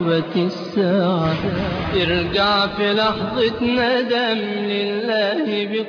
الساعة ارجع في لحظة ندم لله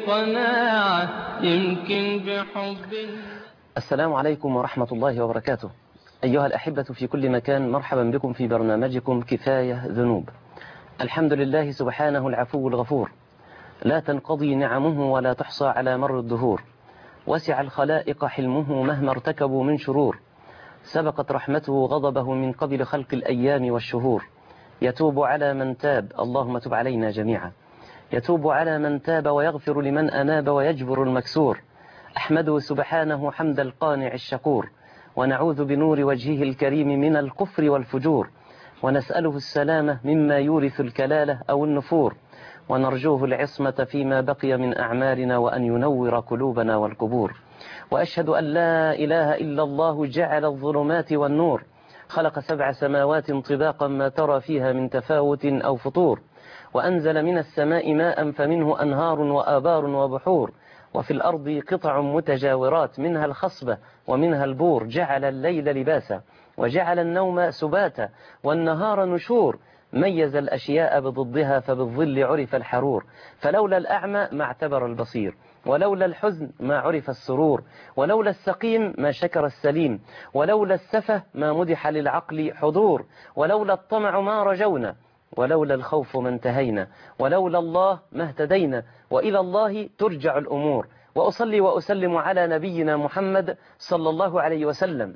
بقناعة يمكن بحب السلام عليكم ورحمة الله وبركاته أيها الأحبة في كل مكان مرحبا بكم في برنامجكم كفاية ذنوب الحمد لله سبحانه العفو الغفور لا تنقضي نعمه ولا تحصى على مر الدهور وسع الخلائق حلمه مهما ارتكبوا من شرور سبقت رحمته غضبه من قبل خلق الأيام والشهور يتوب على من تاب اللهم تب علينا جميعا يتوب على من تاب ويغفر لمن أناب ويجبر المكسور أحمده سبحانه حمد القانع الشكور ونعوذ بنور وجهه الكريم من الكفر والفجور ونسأله السلامة مما يورث الكلالة أو النفور ونرجوه العصمة فيما بقي من أعمالنا وأن ينور قلوبنا والقبور وأشهد أن لا إله إلا الله جعل الظلمات والنور خلق سبع سماوات طباقا ما ترى فيها من تفاوت أو فطور وأنزل من السماء ماء فمنه أنهار وآبار وبحور وفي الأرض قطع متجاورات منها الخصبة ومنها البور جعل الليل لباسا وجعل النوم سباتا والنهار نشور ميز الأشياء بضدها فبالظل عرف الحرور فلولا الأعمى ما اعتبر البصير ولولا الحزن ما عرف السرور ولولا السقيم ما شكر السليم ولولا السفه ما مدح للعقل حضور ولولا الطمع ما رجونا ولولا الخوف ما انتهينا ولولا الله ما اهتدينا وإلى الله ترجع الأمور وأصلي وأسلم على نبينا محمد صلى الله عليه وسلم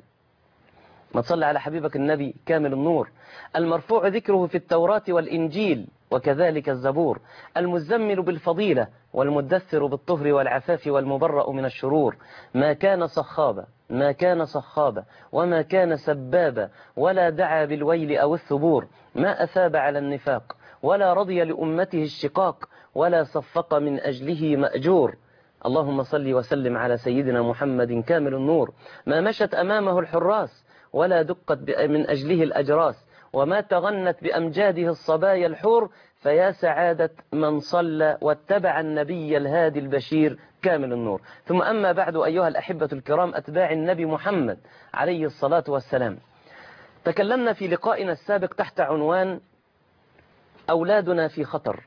ما تصلي على حبيبك النبي كامل النور المرفوع ذكره في التوراة والإنجيل وكذلك الزبور المزمل بالفضيلة والمدثر بالطهر والعفاف والمبرأ من الشرور ما كان صخابا ما كان صخابا وما كان سبابا ولا دعا بالويل أو الثبور ما أثاب على النفاق ولا رضي لأمته الشقاق ولا صفق من أجله مأجور اللهم صل وسلم على سيدنا محمد كامل النور ما مشت أمامه الحراس ولا دقت من أجله الأجراس وما تغنت بأمجاده الصبايا الحور فيا سعادة من صلى واتبع النبي الهادي البشير كامل النور ثم أما بعد أيها الأحبة الكرام أتباع النبي محمد عليه الصلاة والسلام تكلمنا في لقائنا السابق تحت عنوان أولادنا في خطر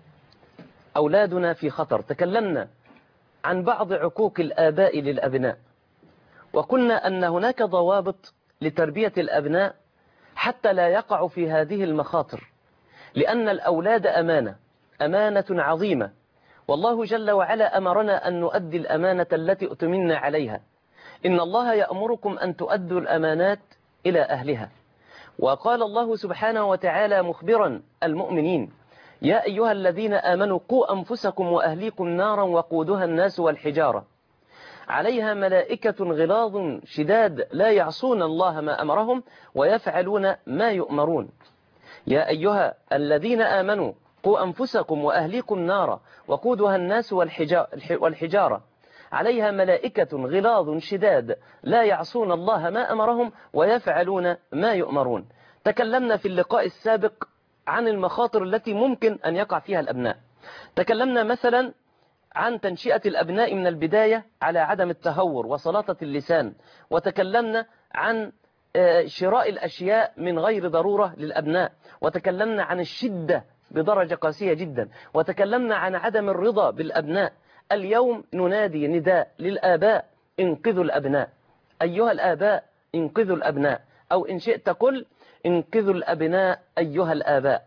أولادنا في خطر تكلمنا عن بعض عقوق الآباء للأبناء وقلنا أن هناك ضوابط لتربية الأبناء حتى لا يقع في هذه المخاطر لأن الأولاد أمانة أمانة عظيمة والله جل وعلا أمرنا أن نؤدي الأمانة التي أتمنى عليها إن الله يأمركم أن تؤدوا الأمانات إلى أهلها وقال الله سبحانه وتعالى مخبرا المؤمنين يا أيها الذين آمنوا قوا أنفسكم وأهليكم نارا وقودها الناس والحجارة عليها ملائكة غلاظ شداد لا يعصون الله ما أمرهم ويفعلون ما يؤمرون يا أيها الذين آمنوا قوا أنفسكم وأهليكم نارا وقودها الناس والحجارة عليها ملائكة غلاظ شداد لا يعصون الله ما أمرهم ويفعلون ما يؤمرون تكلمنا في اللقاء السابق عن المخاطر التي ممكن أن يقع فيها الأبناء تكلمنا مثلا عن تنشئة الأبناء من البداية على عدم التهور وسلاطة اللسان وتكلمنا عن شراء الأشياء من غير ضرورة للأبناء وتكلمنا عن الشدة بدرجة قاسية جدا وتكلمنا عن عدم الرضا بالأبناء اليوم ننادي نداء للآباء انقذوا الأبناء أيها الآباء انقذوا الأبناء أو إن شئت قل انقذوا الأبناء أيها الآباء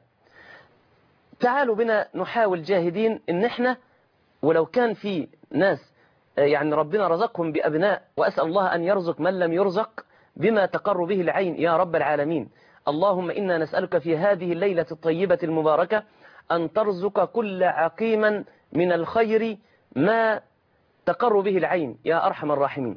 تعالوا بنا نحاول جاهدين إن احنا ولو كان في ناس يعني ربنا رزقهم بأبناء وأسأل الله أن يرزق من لم يرزق بما تقر به العين يا رب العالمين اللهم إنا نسألك في هذه الليلة الطيبة المباركة أن ترزق كل عقيما من الخير ما تقر به العين يا أرحم الراحمين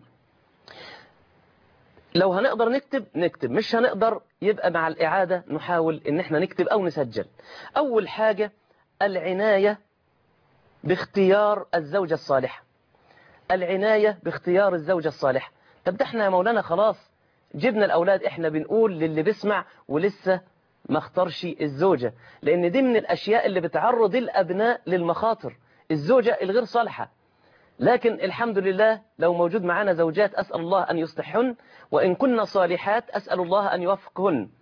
لو هنقدر نكتب نكتب مش هنقدر يبقى مع الإعادة نحاول إن احنا نكتب أو نسجل أول حاجة العناية باختيار الزوجة الصالحة العناية باختيار الزوجة الصالحة طب ده احنا يا مولانا خلاص جبنا الأولاد احنا بنقول للي بيسمع ولسه ما اختارش الزوجة لأن دي من الأشياء اللي بتعرض الأبناء للمخاطر الزوجة الغير صالحة لكن الحمد لله لو موجود معنا زوجات أسأل الله أن يصلحهن وإن كنا صالحات أسأل الله أن يوفقهن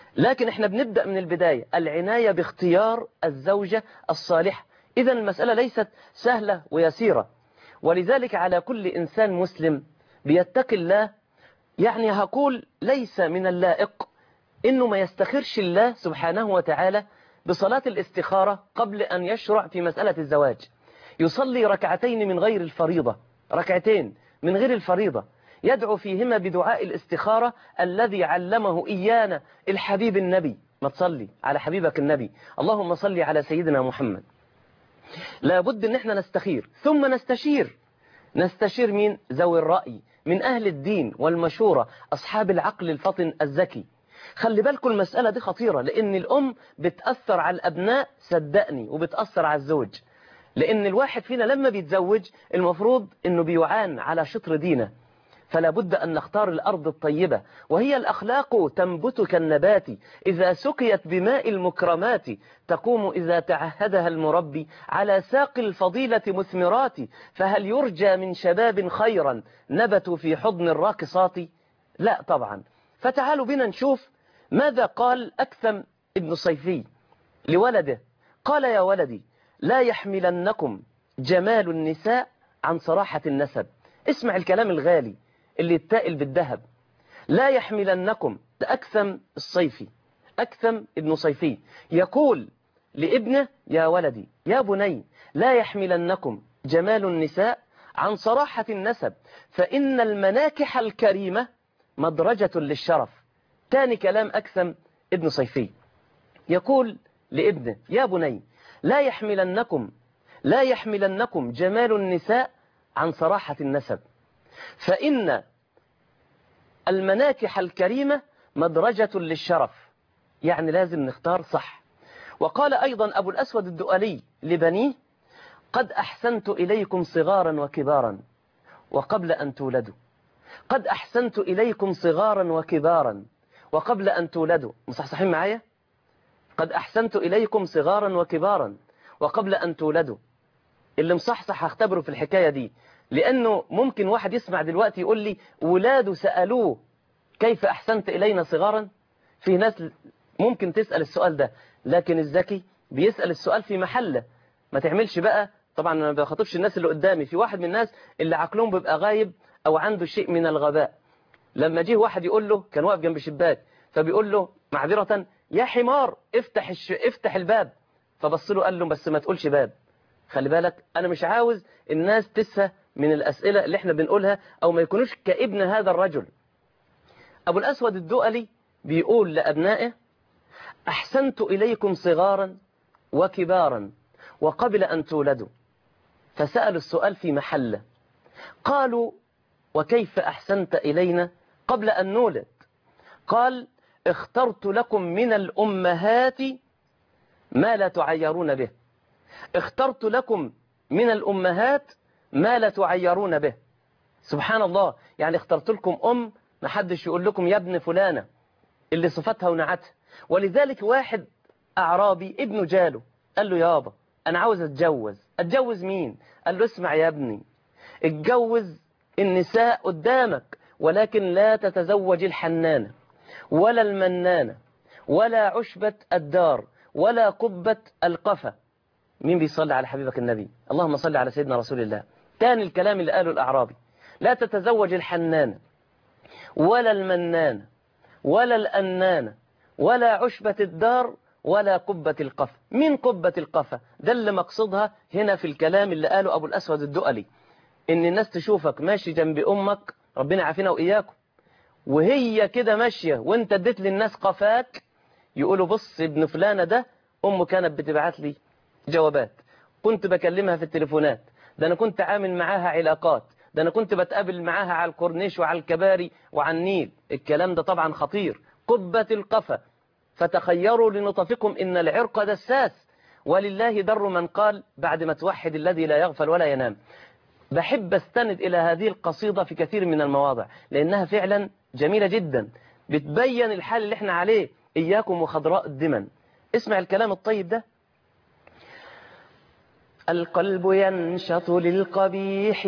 لكن احنا بنبدأ من البداية العناية باختيار الزوجة الصالحة إذا المسألة ليست سهلة ويسيرة ولذلك على كل إنسان مسلم بيتقي الله يعني هقول ليس من اللائق إنه ما يستخرش الله سبحانه وتعالى بصلاة الاستخارة قبل أن يشرع في مسألة الزواج يصلي ركعتين من غير الفريضة ركعتين من غير الفريضة يدعو فيهما بدعاء الاستخارة الذي علمه إيانا الحبيب النبي ما تصلي على حبيبك النبي اللهم صلي على سيدنا محمد لابد ان احنا نستخير ثم نستشير نستشير مين ذوي الرأي من أهل الدين والمشورة أصحاب العقل الفطن الذكي خلي بالكم المسألة دي خطيرة لأن الأم بتأثر على الأبناء صدقني وبتأثر على الزوج لأن الواحد فينا لما بيتزوج المفروض أنه بيعان على شطر دينه فلا بد أن نختار الأرض الطيبة وهي الأخلاق تنبت كالنبات إذا سقيت بماء المكرمات تقوم إذا تعهدها المربي على ساق الفضيلة مثمرات فهل يرجى من شباب خيرا نبتوا في حضن الراقصات لا طبعا فتعالوا بنا نشوف ماذا قال أكثم ابن صيفي لولده قال يا ولدي لا يحملنكم جمال النساء عن صراحة النسب اسمع الكلام الغالي اللي يتائل بالذهب لا يحملنكم ده أكثم الصيفي أكثم ابن صيفي يقول لابنه يا ولدي يا بني لا يحملنكم جمال النساء عن صراحة النسب فإن المناكح الكريمة مدرجة للشرف تاني كلام أكثم ابن صيفي يقول لابنه يا بني لا يحملنكم لا يحملنكم جمال النساء عن صراحة النسب فإن المناكح الكريمة مدرجة للشرف يعني لازم نختار صح وقال أيضا أبو الأسود الدؤلي لبنيه قد أحسنت إليكم صغارا وكبارا وقبل أن تولدوا قد أحسنت إليكم صغارا وكبارا وقبل أن تولدوا مصحصحين معايا قد أحسنت إليكم صغارا وكبارا وقبل أن تولدوا اللي مصحصح هختبره في الحكاية دي لأنه ممكن واحد يسمع دلوقتي يقول لي ولاده سألوه كيف أحسنت إلينا صغارا في ناس ممكن تسأل السؤال ده لكن الذكي بيسأل السؤال في محله ما تعملش بقى طبعا أنا ما بخاطبش الناس اللي قدامي في واحد من الناس اللي عقلهم بيبقى غايب أو عنده شيء من الغباء لما جه واحد يقول له كان واقف جنب شباك فبيقول له معذرة يا حمار افتح الش... افتح الباب فبص له قال له بس ما تقولش باب خلي بالك أنا مش عاوز الناس تسهى من الأسئلة اللي احنا بنقولها أو ما يكونوش كابن هذا الرجل أبو الأسود الدؤلي بيقول لأبنائه أحسنت إليكم صغارا وكبارا وقبل أن تولدوا فسألوا السؤال في محله قالوا وكيف أحسنت إلينا قبل أن نولد قال اخترت لكم من الأمهات ما لا تعيرون به اخترت لكم من الأمهات ما لا تعيرون به سبحان الله يعني اخترت لكم أم ما حدش يقول لكم يا ابن فلانة اللي صفتها ونعتها ولذلك واحد أعرابي ابنه جاله قال له يابا أنا عاوز أتجوز أتجوز مين قال له اسمع يا ابني اتجوز النساء قدامك ولكن لا تتزوج الحنانة ولا المنانة ولا عشبة الدار ولا قبة القفا مين بيصلي على حبيبك النبي اللهم صل على سيدنا رسول الله تاني الكلام اللي قاله الأعرابي لا تتزوج الحنانة ولا المنانة ولا الأنانة ولا عشبة الدار ولا قبة القفا من قبة القفا ده اللي مقصودها هنا في الكلام اللي قاله أبو الأسود الدؤلي إن الناس تشوفك ماشي جنب أمك ربنا عافينا وإياكم وهي كده ماشية وانت اديت للناس قفاك يقولوا بص ابن فلانة ده أمه كانت بتبعت لي جوابات كنت بكلمها في التليفونات ده أنا كنت عامل معاها علاقات ده أنا كنت بتقابل معاها على الكورنيش وعلى الكباري وعلى النيل الكلام ده طبعا خطير قبة القفا فتخيروا لنطفكم إن العرق دساس ولله در من قال بعد ما توحد الذي لا يغفل ولا ينام بحب استند إلى هذه القصيدة في كثير من المواضع لأنها فعلا جميلة جدا بتبين الحال اللي احنا عليه إياكم وخضراء الدمن اسمع الكلام الطيب ده القلب ينشط للقبيح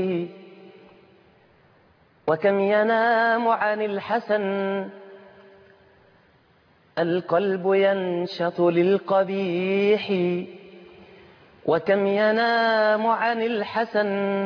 وكم ينام عن الحسن القلب ينشط للقبيح وكم ينام عن الحسن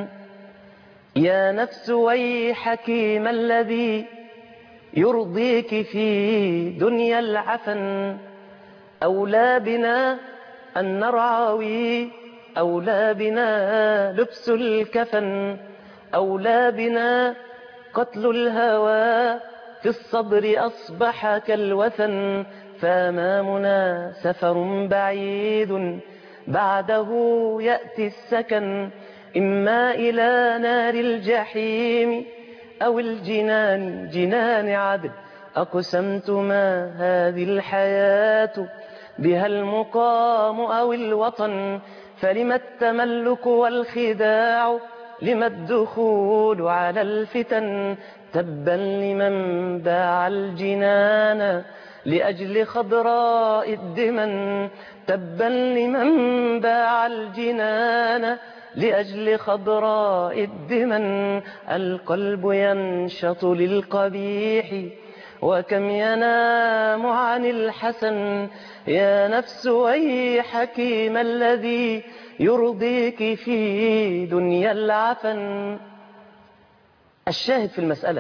يا نفس ويحك ما الذي يرضيك في دنيا العفن أولى بنا أن نرعوي أولى بنا لبس الكفن أولى بنا قتل الهوى في الصبر أصبح كالوثن فأمامنا سفر بعيد بعده يأتي السكن إما إلى نار الجحيم أو الجنان جنان عدل أقسمت ما هذه الحياة بها المقام أو الوطن فلم التملك والخداع لما الدخول على الفتن تبا لمن باع الجنان لأجل خضراء الدمن تبا لمن باع الجنان لأجل خضراء الدمن القلب ينشط للقبيح وكم ينام عن الحسن يا نفس ويحك ما الذي يرضيك في دنيا العفن الشاهد في المسألة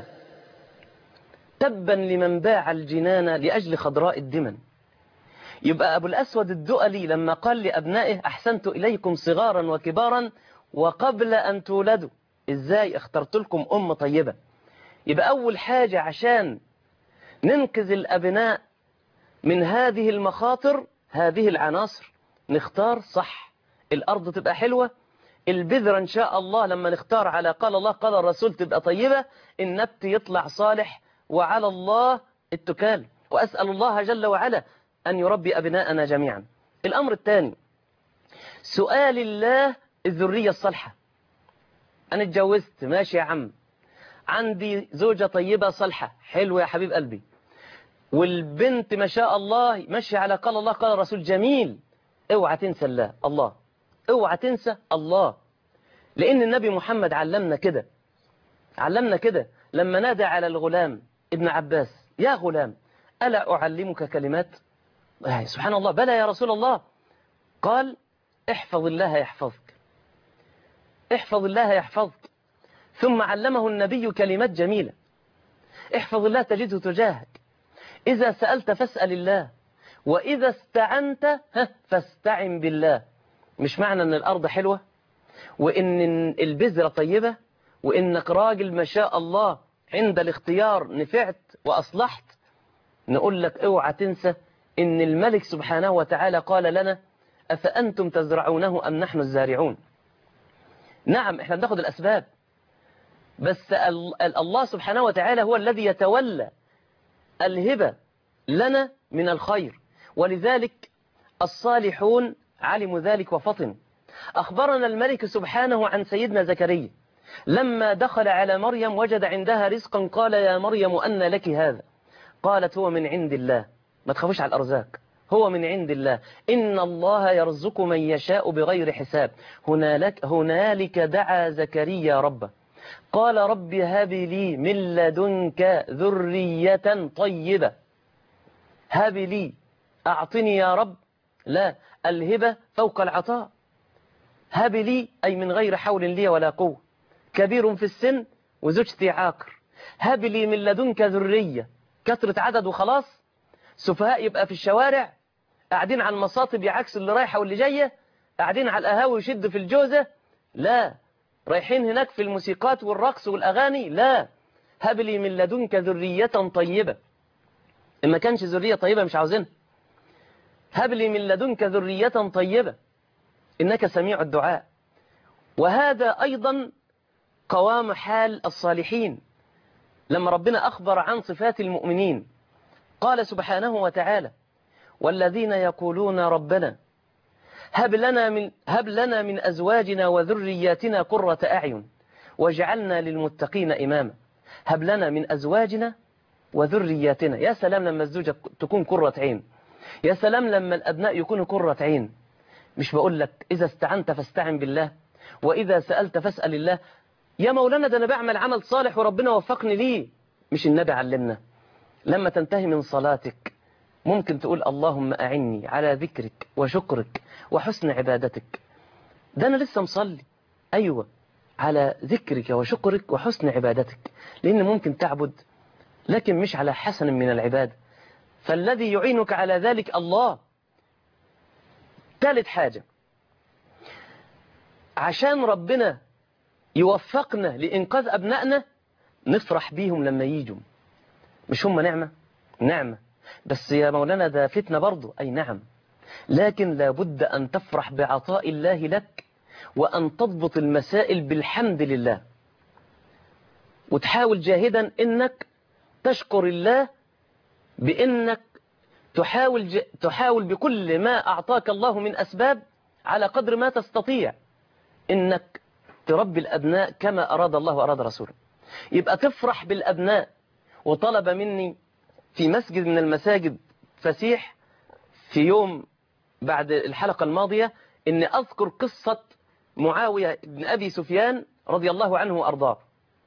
تبا لمن باع الجنان لأجل خضراء الدمن يبقى أبو الأسود الدؤلي لما قال لأبنائه أحسنت إليكم صغارا وكبارا وقبل أن تولدوا إزاي اخترت لكم أم طيبة يبقى أول حاجة عشان ننقذ الأبناء من هذه المخاطر هذه العناصر نختار صح الأرض تبقى حلوة البذرة إن شاء الله لما نختار على قال الله قال الرسول تبقى طيبة النبت يطلع صالح وعلى الله التكال وأسأل الله جل وعلا أن يربي أبناءنا جميعا الأمر الثاني سؤال الله الذرية الصالحة أنا اتجوزت ماشي يا عم عندي زوجة طيبة صالحة حلوة يا حبيب قلبي والبنت ما شاء الله ماشي على قال الله قال الرسول جميل اوعى تنسى الله الله اوعى تنسى الله لأن النبي محمد علمنا كده علمنا كده لما نادى على الغلام ابن عباس يا غلام ألا أعلمك كلمات سبحان الله بلى يا رسول الله قال احفظ الله يحفظك احفظ الله يحفظك ثم علمه النبي كلمات جميلة احفظ الله تجده تجاهك إذا سألت فاسأل الله وإذا استعنت فاستعن بالله مش معنى أن الأرض حلوة وإن البذرة طيبة وإنك راجل ما شاء الله عند الاختيار نفعت وأصلحت نقول لك اوعى تنسى إن الملك سبحانه وتعالى قال لنا أفأنتم تزرعونه أم نحن الزارعون نعم احنا بناخد الأسباب بس الله سبحانه وتعالى هو الذي يتولى الهبة لنا من الخير ولذلك الصالحون علموا ذلك وفطن أخبرنا الملك سبحانه عن سيدنا زكريا لما دخل على مريم وجد عندها رزقا قال يا مريم أن لك هذا قالت هو من عند الله ما تخافوش على الأرزاق هو من عند الله إن الله يرزق من يشاء بغير حساب هنالك, هنالك دعا زكريا ربه قال رب هب لي من لدنك ذرية طيبة هب لي أعطني يا رب لا الهبة فوق العطاء هب لي أي من غير حول لي ولا قوة كبير في السن وزوجتي عاقر هب لي من لدنك ذرية كثرة عدد وخلاص سفهاء يبقى في الشوارع قاعدين على المصاطب يعكسوا اللي رايحة واللي جاية قاعدين على القهاوي يشدوا في الجوزة لا رايحين هناك في الموسيقات والرقص والأغاني لا هب لي من لدنك ذرية طيبة إما كانش ذرية طيبة مش عاوزينها هب لي من لدنك ذرية طيبة إنك سميع الدعاء وهذا أيضا قوام حال الصالحين لما ربنا أخبر عن صفات المؤمنين قال سبحانه وتعالى والذين يقولون ربنا هب لنا من هب لنا من أزواجنا وذرياتنا قرة أعين واجعلنا للمتقين إماما هب لنا من أزواجنا وذرياتنا يا سلام لما الزوجة تكون قرة عين يا سلام لما الأبناء يكونوا قرة عين مش بقول لك إذا استعنت فاستعن بالله وإذا سألت فاسأل الله يا مولانا ده أنا بعمل عمل صالح وربنا وفقني ليه مش النبي علمنا لما تنتهي من صلاتك ممكن تقول اللهم أعني على ذكرك وشكرك وحسن عبادتك ده أنا لسه مصلي أيوة على ذكرك وشكرك وحسن عبادتك لأن ممكن تعبد لكن مش على حسن من العبادة فالذي يعينك على ذلك الله ثالث حاجة عشان ربنا يوفقنا لإنقاذ أبنائنا نفرح بيهم لما يجوا مش هم نعمة نعمة بس يا مولانا ده فتنة برضو أي نعم لكن لابد أن تفرح بعطاء الله لك وأن تضبط المسائل بالحمد لله وتحاول جاهدا إنك تشكر الله بإنك تحاول, ج... تحاول بكل ما أعطاك الله من أسباب على قدر ما تستطيع إنك تربي الأبناء كما أراد الله وأراد رسوله يبقى تفرح بالأبناء وطلب مني في مسجد من المساجد فسيح في يوم بعد الحلقة الماضية إن أذكر قصة معاوية بن أبي سفيان رضي الله عنه وأرضاه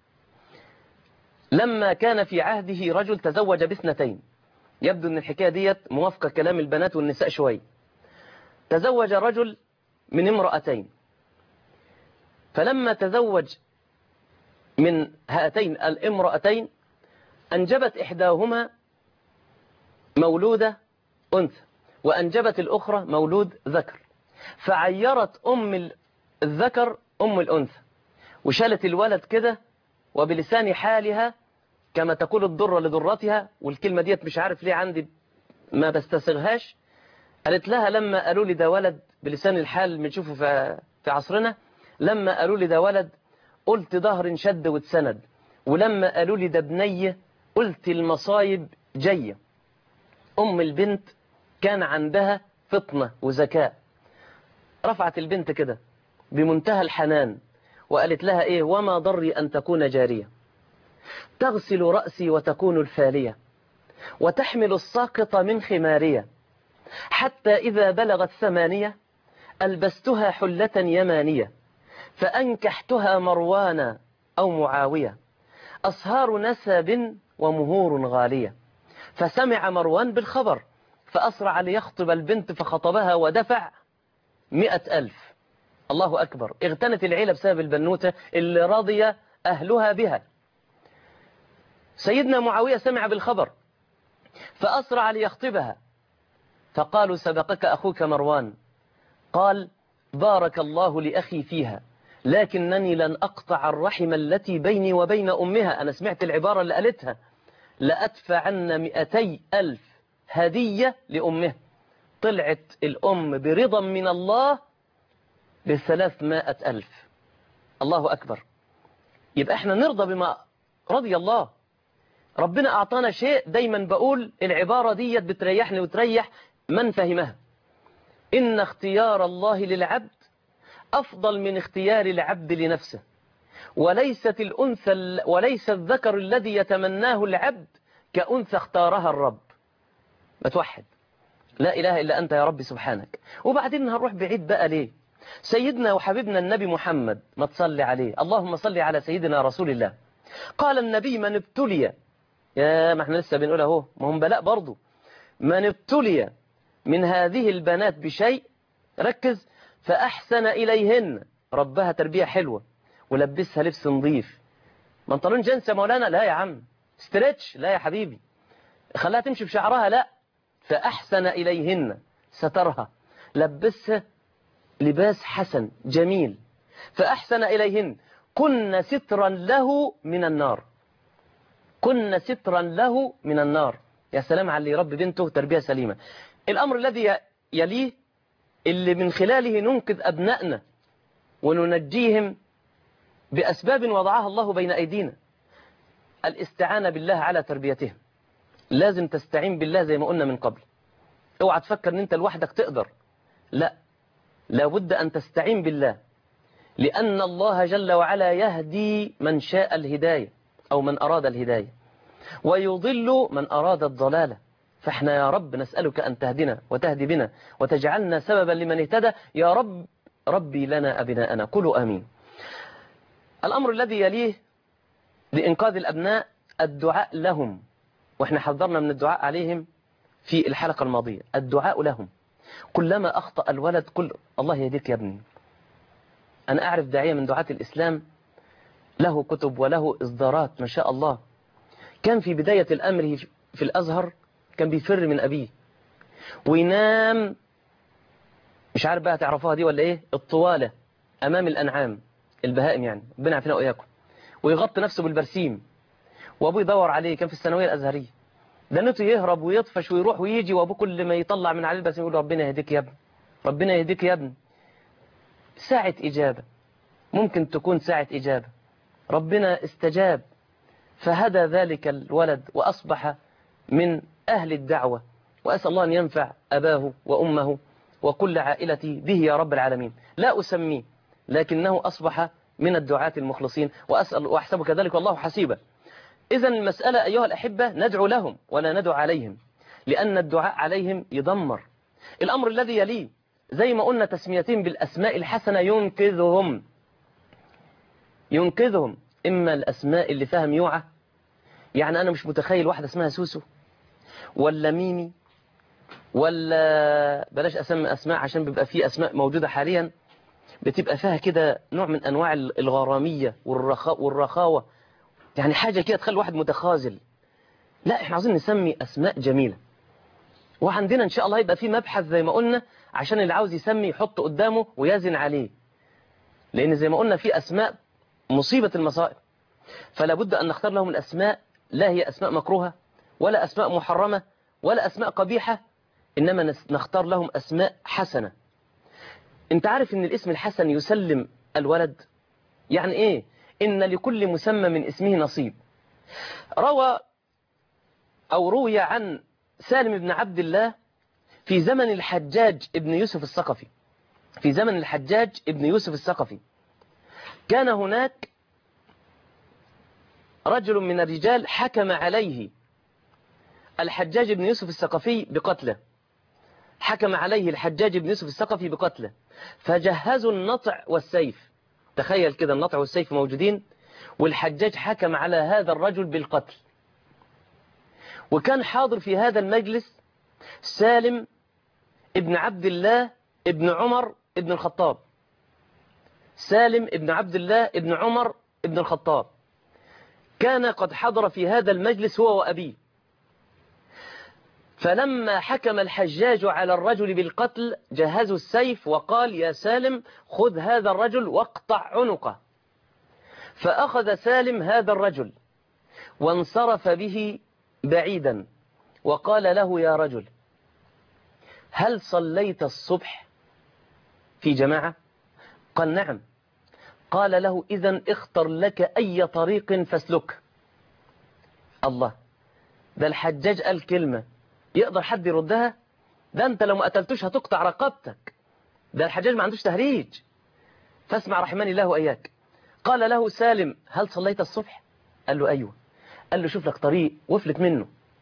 لما كان في عهده رجل تزوج باثنتين يبدو أن الحكاية ديت موافقة كلام البنات والنساء شوي تزوج رجل من امرأتين فلما تزوج من هاتين الامرأتين أنجبت إحداهما مولودة أنثى وأنجبت الأخرى مولود ذكر فعيرت أم الذكر أم الأنثى وشالت الولد كده وبلسان حالها كما تقول الضرة لضرتها والكلمة ديت مش عارف ليه عندي ما بستسغهاش قالت لها لما قالوا لي ده ولد بلسان الحال بنشوفه في في عصرنا لما قالوا لي ده ولد قلت ظهر شد واتسند ولما قالوا لي ده بنية قلت المصايب جاية أم البنت كان عندها فطنة وذكاء رفعت البنت كده بمنتهى الحنان وقالت لها إيه وما ضري أن تكون جارية تغسل رأسي وتكون الفالية وتحمل الساقط من خمارية حتى إذا بلغت ثمانية ألبستها حلة يمانية فأنكحتها مروان أو معاوية أصهار نسب ومهور غالية فسمع مروان بالخبر فأسرع ليخطب البنت فخطبها ودفع مئة ألف الله أكبر اغتنت العيلة بسبب البنوتة اللي رضي أهلها بها سيدنا معاوية سمع بالخبر فأسرع ليخطبها فقالوا سبقك أخوك مروان قال بارك الله لأخي فيها لكنني لن أقطع الرحم التي بيني وبين أمها أنا سمعت العبارة اللي قالتها لأدفعن مئتي ألف هدية لأمها طلعت الأم برضا من الله بثلاثمائة ألف الله أكبر يبقى احنا نرضى بما رضي الله ربنا أعطانا شيء دايما بقول العبارة دي بتريحني وتريح من فهمها إن اختيار الله للعبد أفضل من اختيار العبد لنفسه وليست الأنثى وليس الذكر الذي يتمناه العبد كأنثى اختارها الرب ما توحد لا إله إلا أنت يا رب سبحانك وبعدين هنروح بعيد بقى ليه سيدنا وحبيبنا النبي محمد ما تصلي عليه اللهم صل على سيدنا رسول الله قال النبي من ابتلي يا ما احنا لسه بنقول اهو ما هم بلاء برضه من ابتلي من هذه البنات بشيء ركز فأحسن إليهن ربها تربية حلوة ولبسها لبس نظيف منطلون جنس يا مولانا لا يا عم ستريتش لا يا حبيبي خلاها تمشي بشعرها لا فأحسن إليهن سترها لبسها لباس حسن جميل فأحسن إليهن كن سترا له من النار كن سترا له من النار يا سلام على اللي يربي بنته تربية سليمة الأمر الذي يليه اللي من خلاله ننقذ أبنائنا وننجيهم بأسباب وضعها الله بين أيدينا الاستعانة بالله على تربيتهم لازم تستعين بالله زي ما قلنا من قبل اوعى تفكر ان انت لوحدك تقدر لا لابد أن تستعين بالله لأن الله جل وعلا يهدي من شاء الهداية أو من أراد الهداية ويضل من أراد الضلالة فاحنا يا رب نسألك أن تهدنا وتهدي بنا وتجعلنا سببا لمن اهتدى يا رب ربي لنا أبناءنا قولوا آمين الأمر الذي يليه لإنقاذ الأبناء الدعاء لهم وإحنا حضرنا من الدعاء عليهم في الحلقة الماضية الدعاء لهم كلما أخطأ الولد كل الله يهديك يا ابني أنا أعرف داعية من دعاة الإسلام له كتب وله إصدارات ما شاء الله كان في بداية الأمر في الأزهر كان بيفر من أبيه وينام مش عارف بقى تعرفوها دي ولا إيه الطوالة أمام الأنعام البهائم يعني ربنا يعافينا وإياكم ويغطي نفسه بالبرسيم وأبوه يدور عليه كان في الثانوية الأزهرية دنته يهرب ويطفش ويروح ويجي وأبوه كل ما يطلع من عليه البرسيم يقول له ربنا يهديك يا ابني ربنا يهديك يا ابني ساعة إجابة ممكن تكون ساعة إجابة ربنا استجاب فهدى ذلك الولد وأصبح من أهل الدعوة وأسأل الله أن ينفع أباه وأمه وكل عائلتي به يا رب العالمين لا أسميه لكنه أصبح من الدعاة المخلصين وأسأل وأحسب كذلك والله حسيبا إذا المسألة أيها الأحبة ندعو لهم ولا ندعو عليهم لأن الدعاء عليهم يدمر الأمر الذي يليه زي ما قلنا تسميتهم بالأسماء الحسنة ينقذهم ينقذهم إما الأسماء اللي فيها ميوعة يعني أنا مش متخيل واحدة اسمها سوسو ولا ميمي ولا بلاش أسمي أسماء عشان بيبقى في أسماء موجودة حاليا بتبقى فيها كده نوع من أنواع الغرامية والرخاء والرخاوة يعني حاجة كده تخلي واحد متخاذل لا احنا عاوزين نسمي أسماء جميلة وعندنا إن شاء الله يبقى في مبحث زي ما قلنا عشان اللي عاوز يسمي يحط قدامه ويزن عليه لأن زي ما قلنا في أسماء مصيبة المصائب فلا بد أن نختار لهم الأسماء لا هي أسماء مكروهة ولا أسماء محرمة ولا أسماء قبيحة إنما نختار لهم أسماء حسنة انت عارف ان الاسم الحسن يسلم الولد يعني ايه ان لكل مسمى من اسمه نصيب روى او روي عن سالم بن عبد الله في زمن الحجاج ابن يوسف الثقفي في زمن الحجاج ابن يوسف الثقفي كان هناك رجل من الرجال حكم عليه الحجاج بن يوسف الثقفي بقتله حكم عليه الحجاج بن يوسف الثقفي بقتله فجهزوا النطع والسيف تخيل كده النطع والسيف موجودين والحجاج حكم على هذا الرجل بالقتل وكان حاضر في هذا المجلس سالم ابن عبد الله ابن عمر ابن الخطاب سالم ابن عبد الله ابن عمر ابن الخطاب كان قد حضر في هذا المجلس هو وأبيه فلما حكم الحجاج على الرجل بالقتل جهزوا السيف وقال يا سالم خذ هذا الرجل واقطع عنقه فأخذ سالم هذا الرجل وانصرف به بعيدا وقال له يا رجل هل صليت الصبح في جماعة قال نعم قال له إذا اختر لك أي طريق فاسلك الله ده الحجاج قال كلمة يقدر حد يردها ده انت لو ما قتلتوش هتقطع رقبتك ده الحجاج ما عندوش تهريج فاسمع رحمن الله وإياك قال له سالم هل صليت الصبح قال له أيوة قال له شوف لك طريق وافلت منه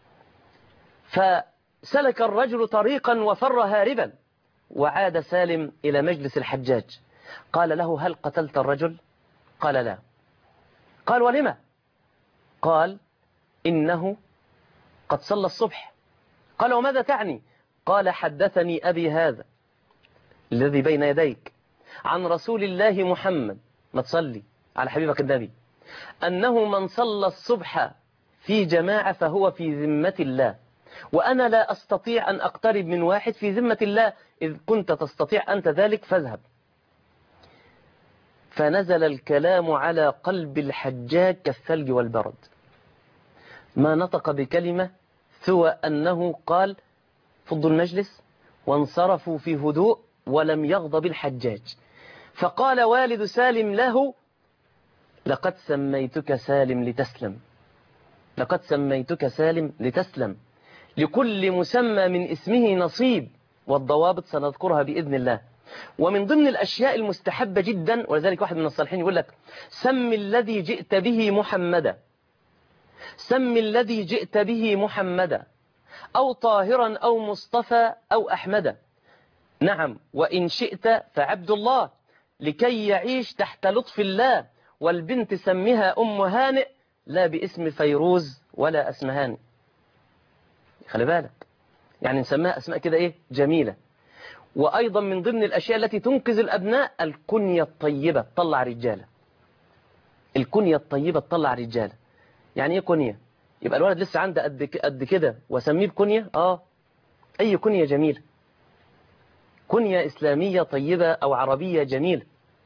فسلك الرجل طريقا وفر هاربا وعاد سالم إلى مجلس الحجاج قال له هل قتلت الرجل قال لا قال ولما قال إنه قد صلى الصبح قال وماذا تعني قال حدثني أبي هذا الذي بين يديك عن رسول الله محمد ما تصلي على حبيبك النبي أنه من صلى الصبح في جماعة فهو في ذمة الله وأنا لا أستطيع أن أقترب من واحد في ذمة الله إذ كنت تستطيع أنت ذلك فاذهب فنزل الكلام على قلب الحجاج كالثلج والبرد ما نطق بكلمة سوى أنه قال فضوا المجلس وانصرفوا في هدوء ولم يغضب الحجاج فقال والد سالم له لقد سميتك سالم لتسلم لقد سميتك سالم لتسلم لكل مسمى من اسمه نصيب والضوابط سنذكرها بإذن الله ومن ضمن الأشياء المستحبة جدا ولذلك واحد من الصالحين يقول لك سم الذي جئت به محمدا سم الذي جئت به محمدا أو طاهرا أو مصطفى أو أحمدا نعم وإن شئت فعبد الله لكي يعيش تحت لطف الله والبنت سمها أم هانئ لا باسم فيروز ولا اسم هانئ خلي بالك يعني نسميها أسماء كده إيه جميلة وأيضا من ضمن الأشياء التي تنقذ الأبناء الكنية الطيبة تطلع رجالة الكنية الطيبة تطلع رجالة يعني إيه كنية يبقى الولد لسه عنده قد ك- قد كده واسميه بكنية آه أي كنية جميلة كنية إسلامية طيبة أو عربية جميلة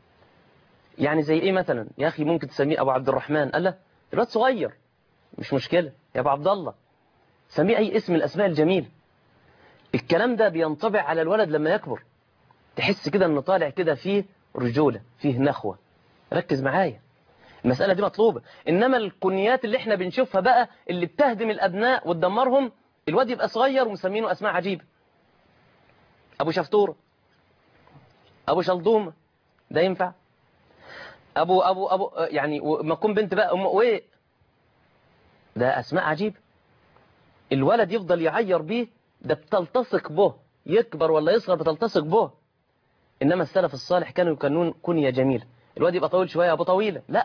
يعني زي إيه مثلا يا أخي ممكن تسميه أبو عبد الرحمن قال لا الواد صغير مش مشكلة يا أبو عبد الله سميه أي اسم من الأسماء الجميلة الكلام ده بينطبع على الولد لما يكبر تحس كده انه طالع كده فيه رجولة فيه نخوة ركز معايا المسألة دي مطلوبة إنما الكنيات اللي احنا بنشوفها بقى اللي بتهدم الأبناء وتدمرهم الواد يبقى صغير ومسمينه أسماء عجيبة أبو شفتورة أبو شلدومة ده ينفع أبو أبو أبو يعني ما تكون بنت بقى أم ويه ده أسماء عجيبة الولد يفضل يعير بيه ده بتلتصق به يكبر ولا يصغر بتلتصق به إنما السلف الصالح كانوا يكنون كنية جميلة الواد يبقى طويل شوية أبو طويلة لا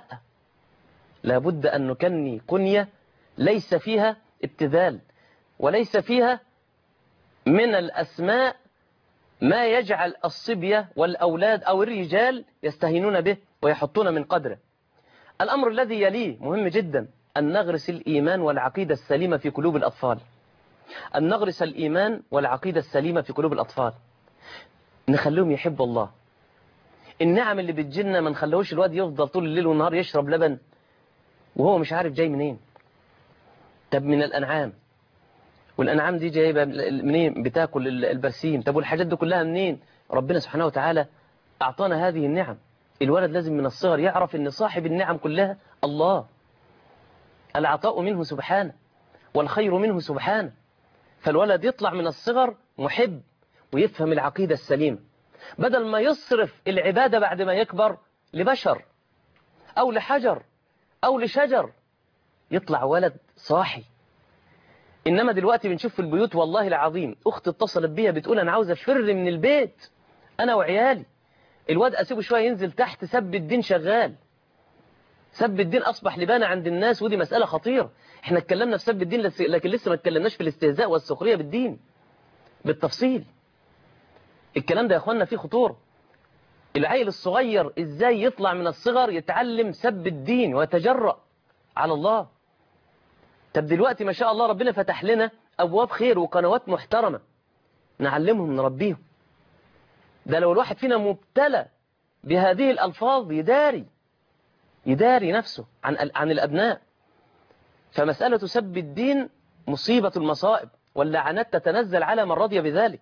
لابد أن نكني كنية ليس فيها ابتذال وليس فيها من الأسماء ما يجعل الصبية والأولاد أو الرجال يستهينون به ويحطون من قدره الأمر الذي يليه مهم جدا أن نغرس الإيمان والعقيدة السليمة في قلوب الأطفال أن نغرس الإيمان والعقيدة السليمة في قلوب الأطفال نخليهم يحبوا الله النعم اللي بتجينا ما نخليهوش الواد يفضل طول الليل والنهار يشرب لبن وهو مش عارف جاي منين طب من الأنعام والأنعام دي جايبة منين بتاكل البرسيم طب والحاجات دي كلها منين ربنا سبحانه وتعالى أعطانا هذه النعم الولد لازم من الصغر يعرف أن صاحب النعم كلها الله العطاء منه سبحانه والخير منه سبحانه فالولد يطلع من الصغر محب ويفهم العقيدة السليمة بدل ما يصرف العبادة بعد ما يكبر لبشر أو لحجر أو لشجر يطلع ولد صاحي إنما دلوقتي بنشوف في البيوت والله العظيم أخت اتصلت بيها بتقول أنا عاوزة أفر من البيت أنا وعيالي الواد أسيبه شوية ينزل تحت سب الدين شغال سب الدين أصبح لبانة عند الناس ودي مسألة خطيرة احنا اتكلمنا في سب الدين لكن لسه ما اتكلمناش في الاستهزاء والسخرية بالدين بالتفصيل الكلام ده يا اخوانا فيه خطورة العيل الصغير ازاي يطلع من الصغر يتعلم سب الدين ويتجرأ على الله طب دلوقتي ما شاء الله ربنا فتح لنا أبواب خير وقنوات محترمة نعلمهم نربيهم ده لو الواحد فينا مبتلى بهذه الألفاظ يداري يداري نفسه عن عن الأبناء فمسألة سب الدين مصيبة المصائب واللعنات تتنزل على من رضي بذلك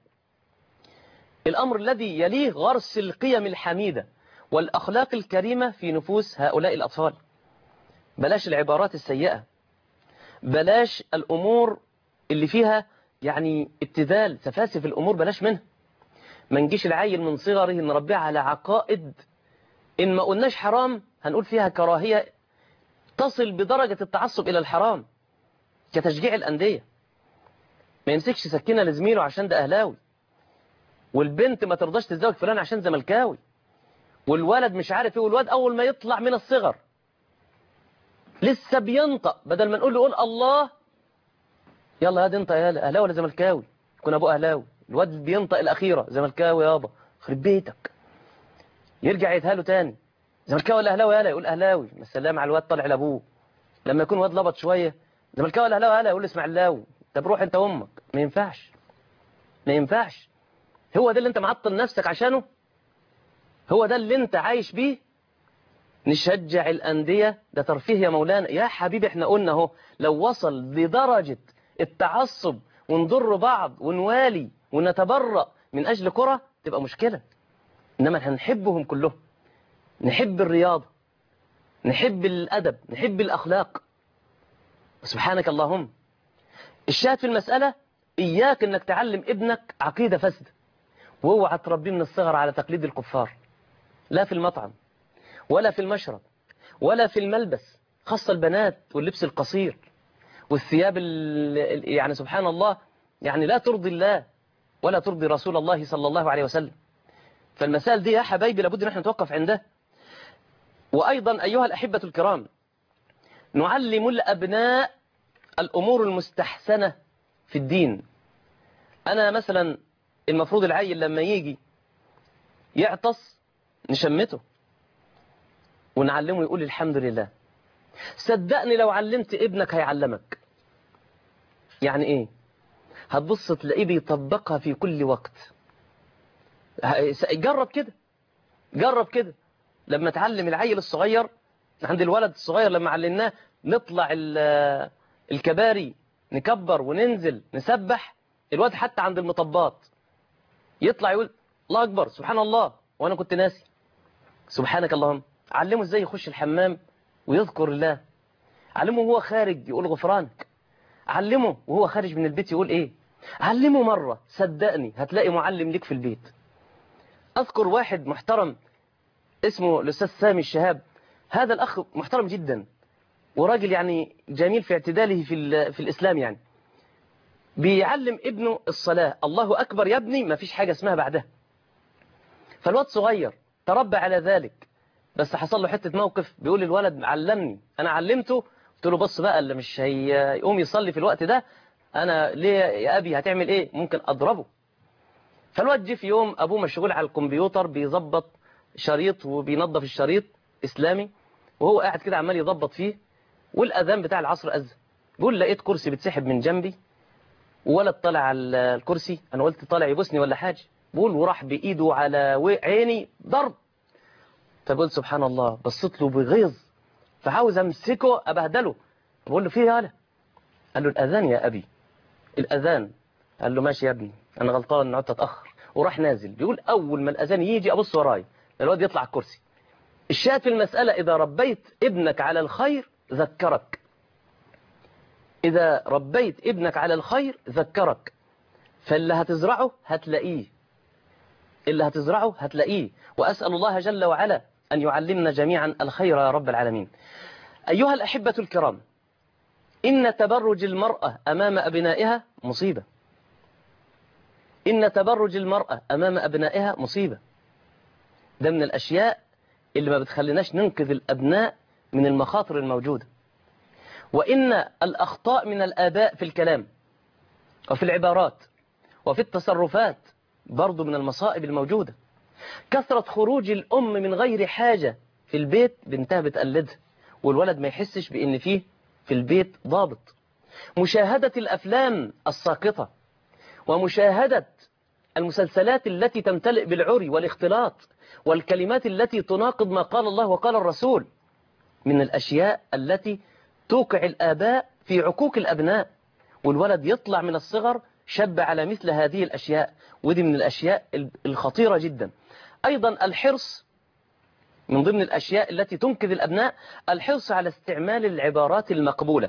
الأمر الذي يليه غرس القيم الحميدة والأخلاق الكريمة في نفوس هؤلاء الأطفال بلاش العبارات السيئة بلاش الأمور اللي فيها يعني ابتذال سفاسف الأمور بلاش منها ما نجيش العيل من صغره نربيه على عقائد إن ما قلناش حرام هنقول فيها كراهية تصل بدرجة التعصب إلى الحرام كتشجيع الأندية ما يمسكش سكينة لزميله عشان ده أهلاوي والبنت ما ترضاش تتزوج فلان عشان زملكاوي والولد مش عارف ايه والواد أول ما يطلع من الصغر لسه بينطق بدل ما نقول له قول الله يلا هاد انت يا أهلاوي ولا زملكاوي يكون أبوه أهلاوي الواد بينطق الأخيرة زملكاوي يابا خرب بيتك يرجع يتهاله تاني زملكاوي ولا أهلاوي يالا يقول أهلاوي السلام على الواد طالع لأبوه لما يكون واد لبط شوية زملكاوي ولا أهلاوي يالا يقول اسماعيلاوي طب روح انت وامك ما ينفعش ما ينفعش هو ده اللي انت معطل نفسك عشانه هو ده اللي انت عايش بيه نشجع الأندية ده ترفيه يا مولانا يا حبيبي احنا قلنا اهو لو وصل لدرجة التعصب ونضر بعض ونوالي ونتبرأ من أجل كرة تبقى مشكلة إنما هنحبهم كلهم نحب الرياضة نحب الأدب نحب الأخلاق سبحانك اللهم الشاهد في المسألة إياك أنك تعلم ابنك عقيدة فاسدة واوعى تربيه من الصغر على تقليد الكفار لا في المطعم ولا في المشرب ولا في الملبس خاصة البنات واللبس القصير والثياب يعني سبحان الله يعني لا ترضي الله ولا ترضي رسول الله صلى الله عليه وسلم فالمسائل دي يا حبايبي لابد ان احنا نتوقف عندها وأيضا أيها الأحبة الكرام نعلم الأبناء الأمور المستحسنة في الدين أنا مثلا المفروض العيل لما يجي يعطس نشمته ونعلمه يقول الحمد لله صدقني لو علمت ابنك هيعلمك يعني ايه هتبص تلاقيه بيطبقها في كل وقت جرب كده جرب كده لما تعلم العيل الصغير عند الولد الصغير لما علمناه نطلع الكباري نكبر وننزل نسبح الواد حتى عند المطبات يطلع يقول الله أكبر سبحان الله وأنا كنت ناسي سبحانك اللهم علمه ازاي يخش الحمام ويذكر الله علمه وهو خارج يقول غفرانك علمه وهو خارج من البيت يقول ايه علمه مرة صدقني هتلاقي معلم ليك في البيت اذكر واحد محترم اسمه الاستاذ سامي الشهاب هذا الاخ محترم جدا وراجل يعني جميل في اعتداله في, في الاسلام يعني بيعلم ابنه الصلاة الله اكبر يا ابني ما فيش حاجة اسمها بعدها فالواد صغير تربى على ذلك بس حصل له حتة موقف بيقول الولد علمني أنا علمته قلت له بص بقى اللي مش هيقوم يصلي في الوقت ده أنا ليه يا أبي هتعمل إيه ممكن أضربه فالواد جه في يوم أبوه مشغول على الكمبيوتر بيظبط شريط وبينظف الشريط إسلامي وهو قاعد كده عمال يظبط فيه والأذان بتاع العصر أذن بيقول لقيت كرسي بتسحب من جنبي وولد طالع على الكرسي أنا قلت طالع يبوسني ولا حاجة بقول وراح بإيده على عيني ضرب فبقول سبحان الله بصيت له بغيظ فعاوز امسكه ابهدله بقول له فيه يالا قال له الاذان يا ابي الاذان قال له ماشي يا ابني انا غلطان ان قعدت اتاخر وراح نازل بيقول اول ما الاذان يجي ابص وراي الواد يطلع على الكرسي الشاهد في المساله اذا ربيت ابنك على الخير ذكرك اذا ربيت ابنك على الخير ذكرك فاللي هتزرعه هتلاقيه اللي هتزرعه هتلاقيه وأسأل الله جل وعلا أن يعلمنا جميعا الخير يا رب العالمين أيها الأحبة الكرام إن تبرج المرأة أمام أبنائها مصيبة إن تبرج المرأة أمام أبنائها مصيبة ده من الأشياء اللي ما بتخليناش ننقذ الأبناء من المخاطر الموجودة وإن الأخطاء من الآباء في الكلام وفي العبارات وفي التصرفات برضو من المصائب الموجودة كثرة خروج الأم من غير حاجة في البيت بنتها بتقلدها والولد ما يحسش بأن فيه في البيت ضابط مشاهدة الأفلام الساقطة ومشاهدة المسلسلات التي تمتلئ بالعري والاختلاط والكلمات التي تناقض ما قال الله وقال الرسول من الأشياء التي توقع الآباء في عقوق الأبناء والولد يطلع من الصغر شب على مثل هذه الأشياء ودي من الأشياء الخطيرة جدا أيضا الحرص من ضمن الأشياء التي تنقذ الأبناء الحرص على استعمال العبارات المقبولة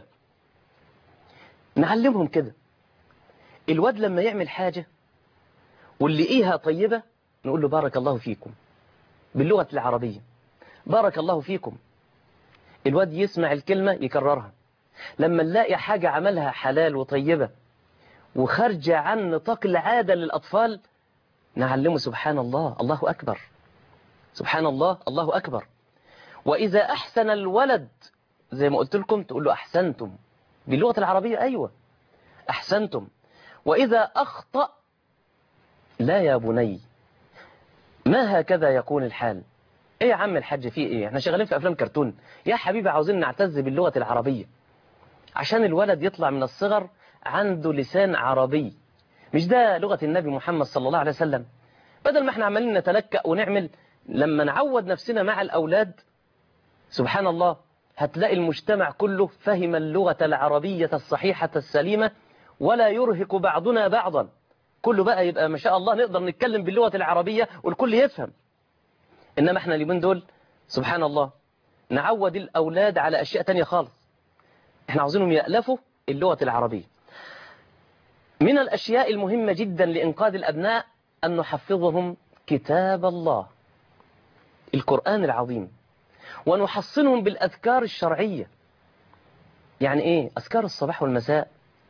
نعلمهم كده الواد لما يعمل حاجة واللي إيها طيبة نقول له بارك الله فيكم باللغة العربية بارك الله فيكم الواد يسمع الكلمة يكررها لما نلاقي حاجة عملها حلال وطيبة وخارجة عن نطاق العادة للأطفال نعلمه سبحان الله الله أكبر سبحان الله الله أكبر وإذا أحسن الولد زي ما قلت لكم تقول له أحسنتم باللغة العربية أيوة أحسنتم وإذا أخطأ لا يا بني ما هكذا يكون الحال ايه يا عم الحاج فيه ايه احنا شغالين في افلام كرتون يا حبيبي عاوزين نعتز باللغة العربية عشان الولد يطلع من الصغر عنده لسان عربي مش ده لغة النبي محمد صلى الله عليه وسلم بدل ما احنا عمالين نتلكأ ونعمل لما نعود نفسنا مع الأولاد سبحان الله هتلاقي المجتمع كله فهم اللغة العربية الصحيحة السليمة ولا يرهق بعضنا بعضا كله بقى يبقى ما شاء الله نقدر نتكلم باللغة العربية والكل يفهم إنما احنا اليومين دول سبحان الله نعود الأولاد على أشياء تانية خالص احنا عاوزينهم يألفوا اللغة العربية من الأشياء المهمة جدا لإنقاذ الأبناء أن نحفظهم كتاب الله القرآن العظيم ونحصنهم بالأذكار الشرعية يعني إيه أذكار الصباح والمساء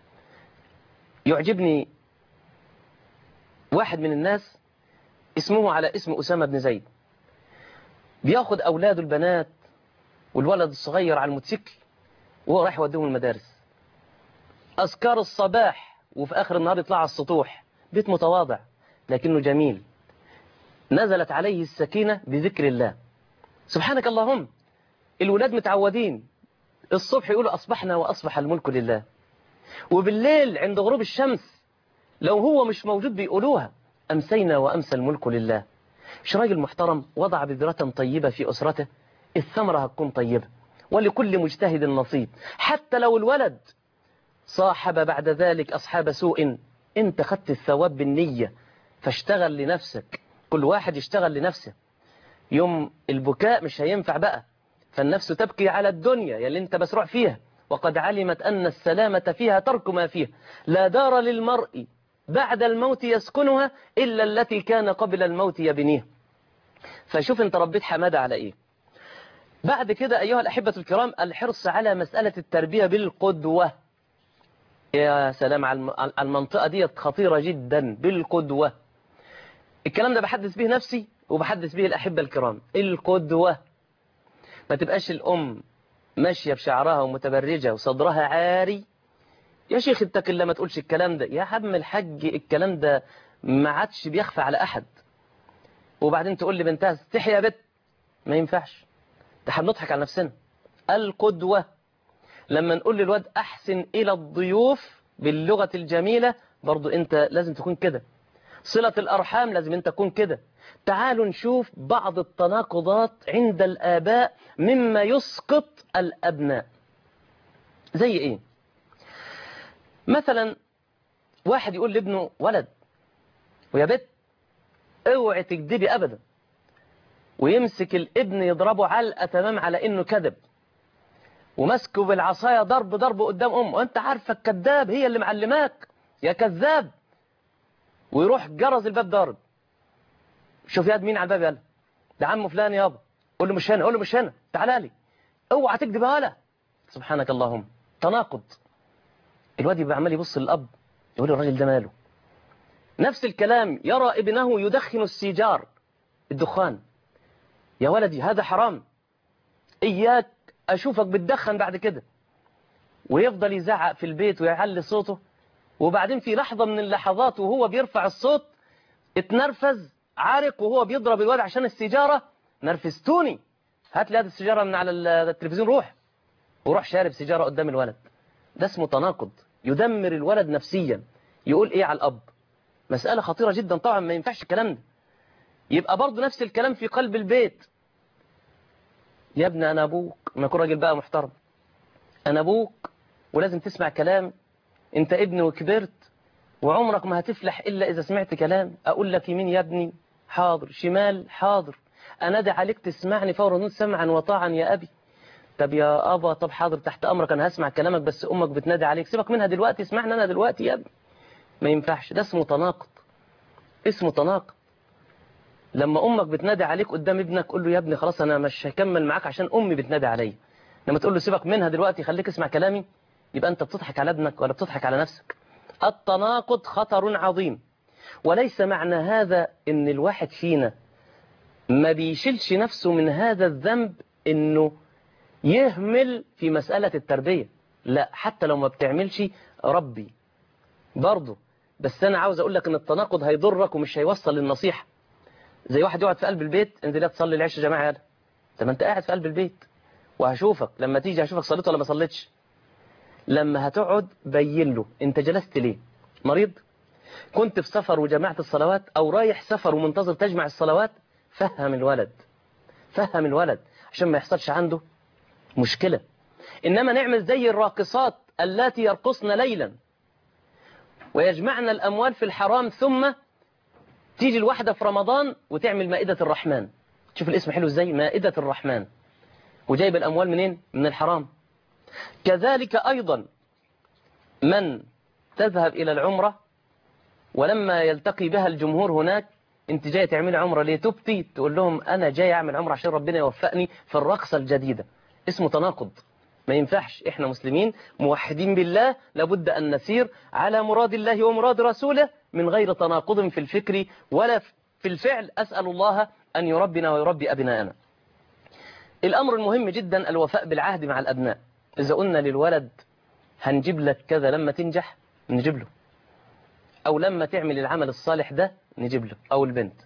يعجبني واحد من الناس اسمه على اسم أسامة بن زيد بياخد أولاده البنات والولد الصغير على الموتوسيكل وهو رايح يوديهم المدارس أذكار الصباح وفي آخر النهار يطلع على السطوح بيت متواضع لكنه جميل نزلت عليه السكينة بذكر الله سبحانك اللهم الولاد متعودين الصبح يقولوا أصبحنا وأصبح الملك لله وبالليل عند غروب الشمس لو هو مش موجود بيقولوها أمسينا وأمسى الملك لله مش راجل محترم وضع بذرة طيبة في أسرته الثمرة هتكون طيبة ولكل مجتهد نصيب حتى لو الولد صاحب بعد ذلك أصحاب سوء انت خدت الثواب بالنية فاشتغل لنفسك كل واحد يشتغل لنفسه يوم البكاء مش هينفع بقى فالنفس تبكي على الدنيا يلي انت مسروع فيها وقد علمت أن السلامة فيها ترك ما فيها لا دار للمرء بعد الموت يسكنها إلا التي كان قبل الموت يبنيها فشوف انت ربيت حمادة على ايه بعد كده أيها الأحبة الكرام الحرص على مسألة التربية بالقدوة يا سلام على المنطقة دي خطيرة جدا بالقدوة الكلام ده بحدث به نفسي وبحدث به الأحبة الكرام القدوة ما تبقاش الأم ماشية بشعرها ومتبرجة وصدرها عاري يا شيخ اتك الله ما تقولش الكلام ده يا عم الحج الكلام ده ما عادش بيخفى على أحد وبعدين تقول لي بنتها استحي يا بت ما ينفعش ده احنا بنضحك على نفسنا القدوة لما نقول للواد أحسن إلى الضيوف باللغة الجميلة برضو أنت لازم تكون كده صلة الأرحام لازم أنت تكون كده تعالوا نشوف بعض التناقضات عند الآباء مما يسقط الأبناء زي إيه مثلا واحد يقول لابنه ولد ويا بت اوعي تكذبي أبدا ويمسك الابن يضربه علقة تمام على إنه كذب ومسكه بالعصاية ضرب ضرب قدام أمه وأنت عارفة الكذاب هي اللي معلماك يا كذاب ويروح جرز الباب ضارب شوف ياد مين على الباب يلا ده عمه فلان يابا قول له مش هنا قول له مش هنا تعالى لي اوعى تكذب ولا سبحانك اللهم تناقض الواد يبقى عمال يبص للاب يقول الراجل ده ماله نفس الكلام يرى ابنه يدخن السيجار الدخان يا ولدي هذا حرام إياك أشوفك بتدخن بعد كده ويفضل يزعق في البيت ويعلي صوته وبعدين في لحظة من اللحظات وهو بيرفع الصوت اتنرفز عارق وهو بيضرب الولد عشان السيجارة نرفزتوني هات لي هذه السيجارة من على التلفزيون روح وروح شارب سيجارة قدام الولد ده اسمه تناقض يدمر الولد نفسيا يقول ايه على الأب مسألة خطيرة جدا طبعا ما ينفعش الكلام ده يبقى برضه نفس الكلام في قلب البيت يا ابني أنا أبوك ما يكون راجل بقى محترم أنا أبوك ولازم تسمع كلام أنت ابن وكبرت وعمرك ما هتفلح إلا إذا سمعت كلام أقول لك يمين يا ابني حاضر شمال حاضر أنادي عليك تسمعني فورا سمعا وطاعا يا أبي طب يا أبا طب حاضر تحت أمرك أنا هسمع كلامك بس أمك بتنادي عليك سيبك منها دلوقتي اسمعني أنا دلوقتي يا ابني ما ينفعش ده اسمه تناقض اسمه تناقض لما أمك بتنادي عليك قدام ابنك قول له يا ابني خلاص أنا مش هكمل معاك عشان أمي بتنادي عليا لما تقول له سيبك منها دلوقتي خليك اسمع كلامي يبقى أنت بتضحك على ابنك ولا بتضحك على نفسك التناقض خطر عظيم وليس معنى هذا ان الواحد فينا ما بيشيلش نفسه من هذا الذنب انه يهمل في مسألة التربية لا حتى لو ما بتعملش ربي برضه بس انا عاوز اقول لك ان التناقض هيضرك ومش هيوصل للنصيحة زي واحد يقعد في قلب البيت انت لا تصلي العشاء يا جماعة يلا طب انت قاعد في قلب البيت وهشوفك لما تيجي هشوفك صليت ولا ما صليتش لما هتقعد بين له انت جلست ليه مريض كنت في سفر وجمعت الصلوات او رايح سفر ومنتظر تجمع الصلوات فهم الولد فهم الولد عشان ما يحصلش عنده مشكلة انما نعمل زي الراقصات اللاتي يرقصن ليلا ويجمعن الاموال في الحرام ثم تيجي الواحدة في رمضان وتعمل مائدة الرحمن شوف الاسم حلو ازاي مائدة الرحمن وجايب الاموال منين من الحرام كذلك أيضا من تذهب إلى العمرة ولما يلتقي بها الجمهور هناك انت جاي تعمل عمرة ليه تبتي تقول لهم أنا جاي أعمل عمرة عشان ربنا يوفقني في الرقصة الجديدة اسمه تناقض ما ينفعش احنا مسلمين موحدين بالله لابد أن نسير على مراد الله ومراد رسوله من غير تناقض في الفكر ولا في الفعل أسأل الله أن يربنا ويربي أبناءنا الأمر المهم جدا الوفاء بالعهد مع الأبناء إذا قلنا للولد هنجيب لك كذا لما تنجح نجيب له أو لما تعمل العمل الصالح ده نجيب له أو البنت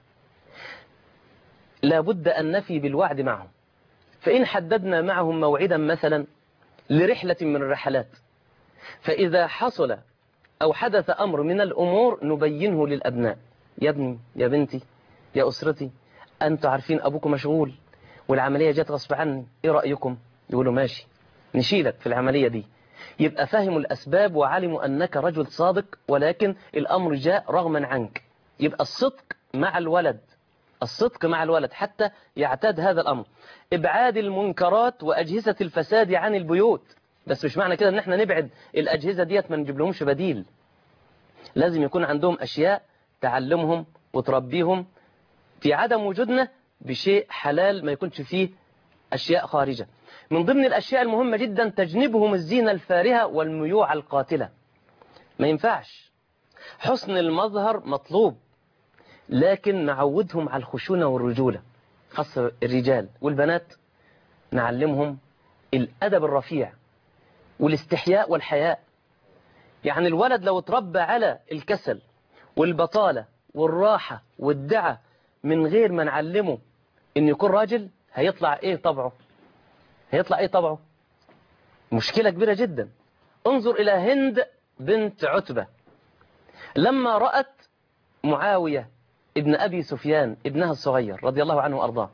لابد أن نفي بالوعد معهم فإن حددنا معهم موعدا مثلا لرحلة من الرحلات فإذا حصل أو حدث أمر من الأمور نبينه للأبناء يا ابني يا بنتي يا أسرتي أنتوا عارفين أبوكم مشغول والعملية جت غصب عني إيه رأيكم يقولوا ماشي نشيلك في العملية دي يبقى فهموا الأسباب وعلموا أنك رجل صادق ولكن الأمر جاء رغما عنك يبقى الصدق مع الولد الصدق مع الولد حتى يعتاد هذا الأمر إبعاد المنكرات وأجهزة الفساد عن البيوت بس مش معنى كده ان احنا نبعد الأجهزة ديت ما نجيب لهمش بديل لازم يكون عندهم أشياء تعلمهم وتربيهم في عدم وجودنا بشيء حلال ما يكونش فيه أشياء خارجة من ضمن الأشياء المهمة جدا تجنبهم الزينة الفارهة والميوع القاتلة ما ينفعش حسن المظهر مطلوب لكن نعودهم على الخشونة والرجولة خاصة الرجال والبنات نعلمهم الأدب الرفيع والاستحياء والحياء يعني الولد لو تربى على الكسل والبطالة والراحة والدعة من غير ما نعلمه ان يكون راجل هيطلع ايه طبعه هيطلع ايه طبعه مشكلة كبيرة جدا انظر الى هند بنت عتبة لما رأت معاوية ابن أبي سفيان ابنها الصغير رضي الله عنه وأرضاه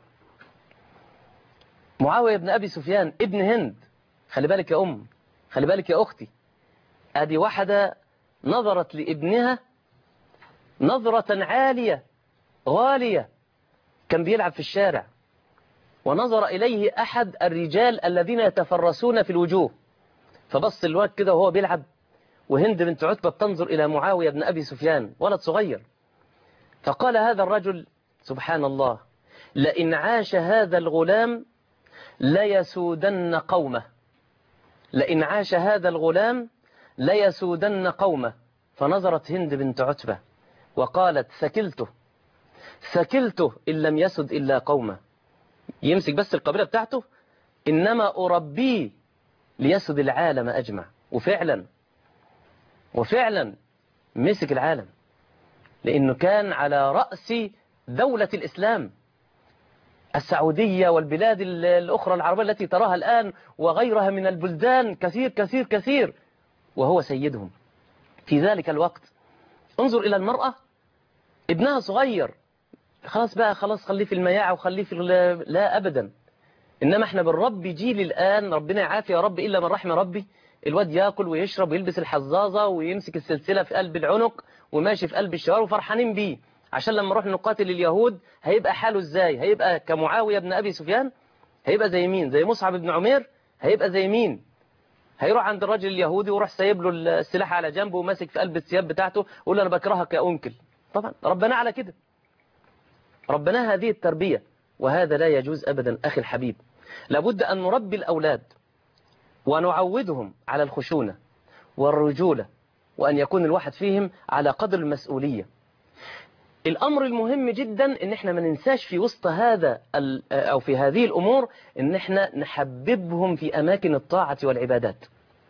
معاوية ابن أبي سفيان ابن هند خلي بالك يا أم خلي بالك يا أختي أدي واحدة نظرت لابنها نظرة عالية غالية كان بيلعب في الشارع ونظر إليه أحد الرجال الذين يتفرسون في الوجوه فبص الواد كده وهو بيلعب وهند بنت عتبة تنظر إلى معاوية بن أبي سفيان ولد صغير فقال هذا الرجل سبحان الله لئن عاش هذا الغلام ليسودن قومه لئن عاش هذا الغلام ليسودن قومه فنظرت هند بنت عتبة وقالت ثكلته ثكلته إن لم يسد إلا قومه يمسك بس القبيلة بتاعته إنما أربيه ليسد العالم أجمع وفعلا وفعلا مسك العالم لأنه كان على رأس دولة الإسلام السعودية والبلاد الأخرى العربية التي تراها الآن وغيرها من البلدان كثير كثير كثير وهو سيدهم في ذلك الوقت انظر إلى المرأة ابنها صغير خلاص بقى خلاص خليه في المياعة وخليه في لا أبدا إنما احنا بالرب جيل الآن ربنا يعافي يا رب إلا من رحم ربي الواد ياكل ويشرب ويلبس الحظاظة ويمسك السلسلة في قلب العنق وماشي في قلب الشوارع وفرحانين بيه عشان لما نروح نقاتل اليهود هيبقى حاله ازاي هيبقى كمعاوية بن أبي سفيان هيبقى زي مين زي مصعب بن عمير هيبقى زي مين هيروح عند الراجل اليهودي ويروح سايب له السلاح على جنبه وماسك في قلب الثياب بتاعته يقول له انا بكرهك يا انكل طبعا ربنا على كده ربنا هذه التربية وهذا لا يجوز أبدا أخي الحبيب لابد أن نربي الأولاد ونعودهم على الخشونة والرجولة وأن يكون الواحد فيهم على قدر المسؤولية الأمر المهم جدا ان احنا ما ننساش في وسط هذا أو في هذه الأمور ان احنا نحببهم في أماكن الطاعة والعبادات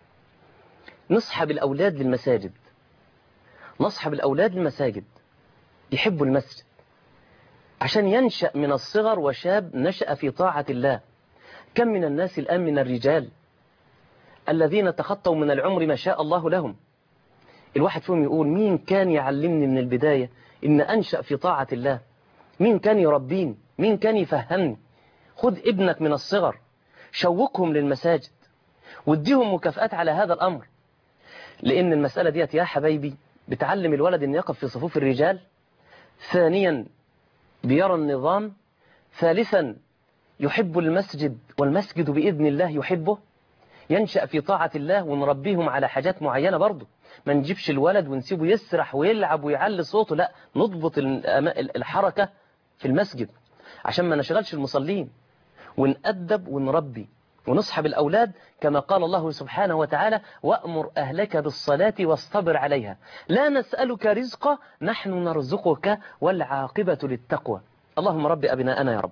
نصحب الأولاد للمساجد نصحب الأولاد للمساجد يحبوا المسجد عشان ينشأ من الصغر وشاب نشأ في طاعة الله كم من الناس الآن من الرجال الذين تخطوا من العمر ما شاء الله لهم الواحد فيهم يقول مين كان يعلمني من البداية إن أنشأ في طاعة الله مين كان يربيني مين كان يفهمني خذ ابنك من الصغر شوقهم للمساجد واديهم مكافآت على هذا الأمر لأن المسألة ديت يا حبايبي بتعلم الولد أن يقف في صفوف الرجال ثانيا بيرى النظام ثالثا يحب المسجد والمسجد بإذن الله يحبه ينشأ في طاعة الله ونربيهم على حاجات معينة برضه ما نجيبش الولد ونسيبه يسرح ويلعب ويعلي صوته لا نضبط الحركة في المسجد عشان ما نشغلش المصلين ونأدب ونربي ونصحب الأولاد كما قال الله سبحانه وتعالى وأمر أهلك بالصلاة واصطبر عليها لا نسألك رزقا نحن نرزقك والعاقبة للتقوى اللهم رب أبناءنا يا رب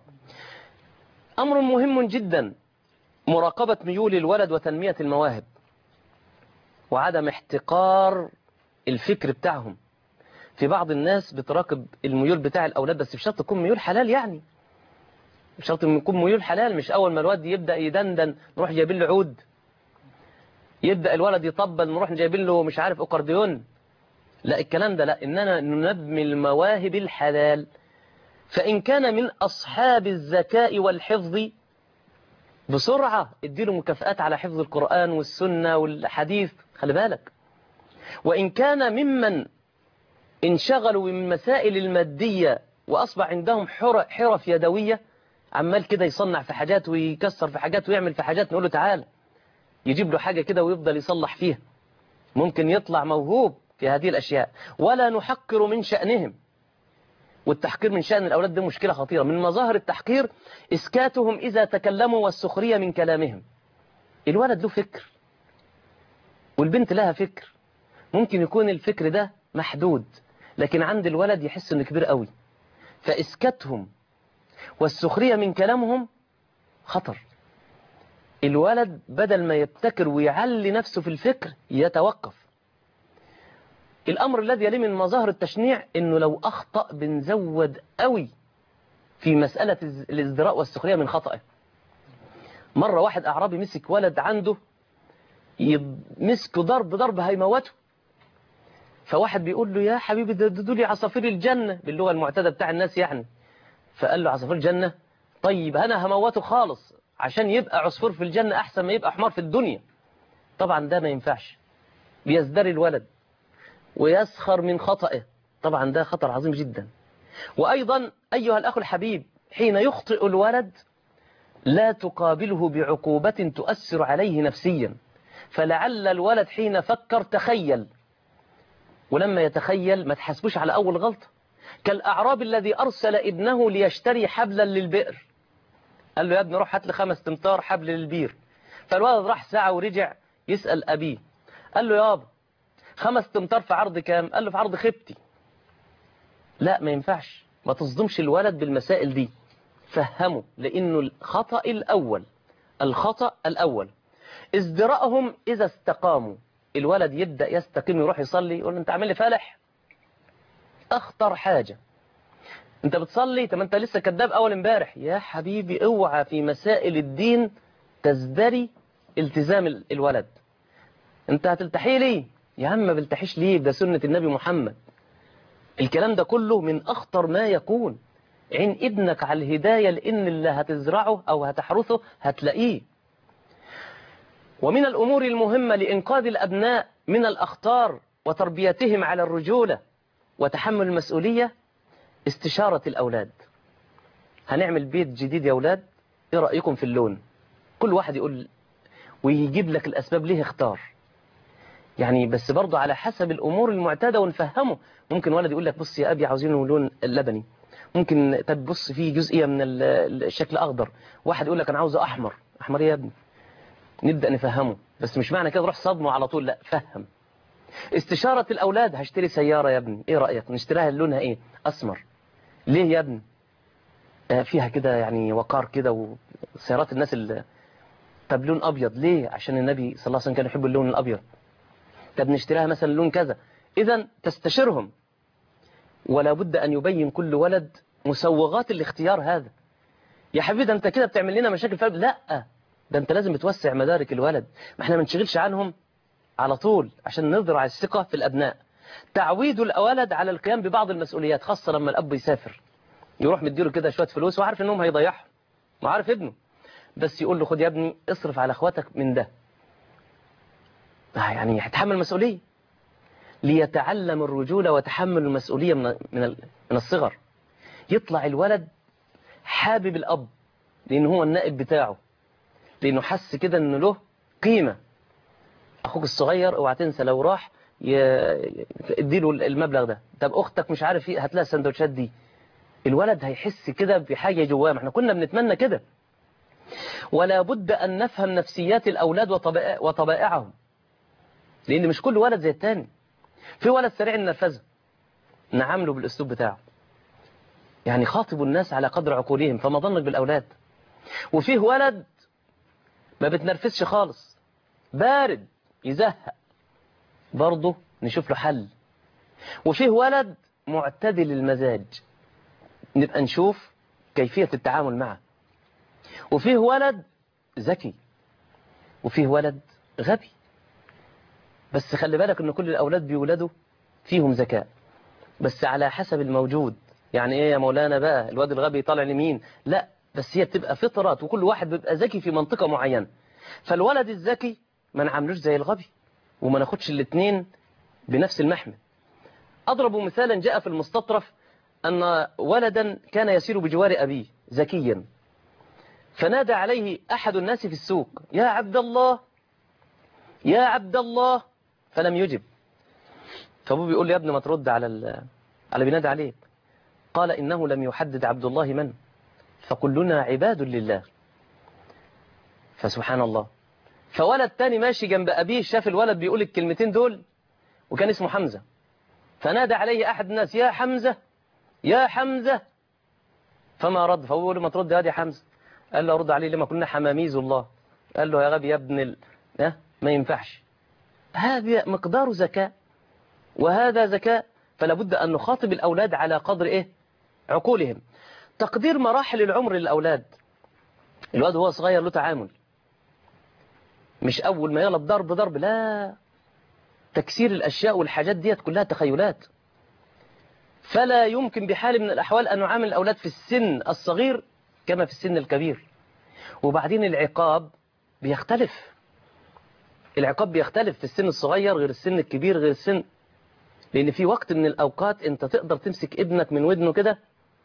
أمر مهم جدا مراقبة ميول الولد وتنمية المواهب وعدم احتقار الفكر بتاعهم في بعض الناس بتراقب الميول بتاع الأولاد بس بشرط تكون ميول حلال يعني بشرط يكون ميول حلال مش أول ما الواد يبدأ يدندن نروح جايبين له عود يبدأ الولد يطبل نروح جايبين له مش عارف أكورديون لا الكلام ده لا إننا ننمي المواهب الحلال فإن كان من أصحاب الذكاء والحفظ بسرعة اديله مكافآت على حفظ القرآن والسنة والحديث خلي بالك وإن كان ممن انشغلوا من مسائل المادية وأصبح عندهم حرف يدوية عمال كده يصنع في حاجات ويكسر في حاجات ويعمل في حاجات نقول له تعال يجيب له حاجة كده ويفضل يصلح فيها ممكن يطلع موهوب في هذه الأشياء ولا نحقر من شأنهم والتحقير من شأن الأولاد ده مشكلة خطيرة من مظاهر التحقير إسكاتهم إذا تكلموا والسخرية من كلامهم الولد له فكر والبنت لها فكر ممكن يكون الفكر ده محدود لكن عند الولد يحس انه كبير قوي فإسكاتهم والسخرية من كلامهم خطر الولد بدل ما يبتكر ويعلي نفسه في الفكر يتوقف الأمر الذي يلي من مظاهر التشنيع إنه لو أخطأ بنزود قوي في مسألة الازدراء والسخرية من خطأه مرة واحد أعرابي مسك ولد عنده مسكه ضرب ضرب هيموته فواحد بيقول له يا حبيبي ده دول عصافير الجنة باللغة المعتادة بتاع الناس يعني فقال له عصافير الجنة طيب أنا هموته خالص عشان يبقى عصفور في الجنة أحسن ما يبقى حمار في الدنيا طبعا ده ما ينفعش بيزدري الولد ويسخر من خطأه طبعا ده خطر عظيم جدا وأيضا أيها الأخ الحبيب حين يخطئ الولد لا تقابله بعقوبة تؤثر عليه نفسيا فلعل الولد حين فكر تخيل ولما يتخيل ما تحسبوش على أول غلطة كالأعراب الذي أرسل ابنه ليشتري حبلا للبئر قال له يا ابني روح هات لي خمس تمتار حبل للبير فالولد راح ساعة ورجع يسأل أبيه قال له يابا خمس تمتار في عرض كام قال له في عرض خبتي لا ما ينفعش ما تصدمش الولد بالمسائل دي فهمه لأنه الخطأ الأول الخطأ الأول ازدراءهم إذا استقاموا الولد يبدأ يستقيم يروح يصلي يقول له انت عامل لي فالح اخطر حاجة انت بتصلي طب انت لسه كذاب اول امبارح يا حبيبي اوعى في مسائل الدين تزدري التزام الولد انت هتلتحي لي يا عم ما بلتحيش ليه ده سنة النبي محمد الكلام ده كله من اخطر ما يكون عين ابنك على الهداية لان اللي هتزرعه او هتحرثه هتلاقيه ومن الأمور المهمة لإنقاذ الأبناء من الأخطار وتربيتهم على الرجولة وتحمل المسؤولية استشارة الأولاد هنعمل بيت جديد يا أولاد إيه رأيكم في اللون كل واحد يقول ويجيب لك الأسباب ليه اختار يعني بس برضه على حسب الأمور المعتادة ونفهمه ممكن ولد يقول لك بص يا أبي عاوزينه لون اللبني ممكن طب بص فيه جزئية من الشكل أخضر واحد يقول لك أنا عاوزه أحمر أحمر يا ابني نبدأ نفهمه بس مش معنى كده روح صدمه على طول لا فهم استشارة الأولاد هشتري سيارة يا ابني ايه رأيك نشتريها لونها ايه أسمر ليه يا ابني آه فيها كده يعني وقار كده وسيارات الناس اللي طب لون أبيض ليه عشان النبي صلى الله عليه وسلم كان يحب اللون الأبيض طب نشتريها مثلا لون كذا إذا تستشيرهم ولا بد أن يبين كل ولد مسوغات الاختيار هذا يا حبيبي ده انت كده بتعمل لنا مشاكل في لا ده انت لازم توسع مدارك الولد ما احنا ما نشغلش عنهم على طول عشان نزرع الثقة في الأبناء تعويد الولد على القيام ببعض المسؤوليات خاصة لما الأب يسافر يروح مديله كده شوية فلوس وعارف انهم هيضيعهم وعارف ابنه بس يقول له خد يا ابني اصرف على اخواتك من ده يعني هيتحمل مسؤولية ليتعلم الرجولة وتحمل المسؤولية من من من الصغر يطلع الولد حابب الأب لأن هو النائب بتاعه لأنه حس كده أنه له قيمة أخوك الصغير اوعى تنسى لو راح اديله المبلغ ده طب أختك مش عارف ايه هتلاقي السندوتشات دي الولد هيحس كده بحاجة جواه ما احنا كنا بنتمنى كده ولا بد أن نفهم نفسيات الأولاد وطبائع وطبائعهم لأن مش كل ولد زي التاني في ولد سريع النرفزة نعامله بالأسلوب بتاعه يعني خاطبوا الناس على قدر عقولهم فما ظنك بالأولاد وفيه ولد ما بتنرفزش خالص بارد يزهق برضه نشوف له حل وفيه ولد معتدل المزاج نبقى نشوف كيفية التعامل معه وفيه ولد ذكي وفيه ولد غبي بس خلي بالك ان كل الاولاد بيولدوا فيهم ذكاء بس على حسب الموجود يعني ايه يا مولانا بقى الواد الغبي طالع لمين لا بس هي بتبقى فطرات وكل واحد بيبقى ذكي في منطقة معينة فالولد الذكي ما نعاملوش زي الغبي وما ناخدش الاثنين بنفس المحمل أضرب مثالا جاء في المستطرف أن ولدا كان يسير بجوار أبيه ذكيا فنادى عليه أحد الناس في السوق يا عبد الله يا عبد الله فلم يجب فابوه بيقول لي يا ابني ما ترد على ال... على بينادي عليك قال إنه لم يحدد عبد الله من فكلنا عباد لله فسبحان الله فولد تاني ماشي جنب أبيه شاف الولد بيقول الكلمتين دول وكان اسمه حمزة فنادى عليه أحد الناس يا حمزة يا حمزة فما رد فهو بيقول له ما ترد يا حمزة قال له أرد عليه لما كنا حماميز الله قال له يا غبي يا ابن ال... اه ما ينفعش هذا مقدار ذكاء وهذا ذكاء فلا بد أن نخاطب الأولاد على قدر إيه عقولهم تقدير مراحل العمر للأولاد الواد هو صغير له تعامل مش أول ما يغلط ضرب ضرب لا تكسير الأشياء والحاجات ديت كلها تخيلات فلا يمكن بحال من الأحوال أن نعامل الأولاد في السن الصغير كما في السن الكبير وبعدين العقاب بيختلف العقاب بيختلف في السن الصغير غير السن الكبير غير السن لأن في وقت من الأوقات أنت تقدر تمسك ابنك من ودنه كده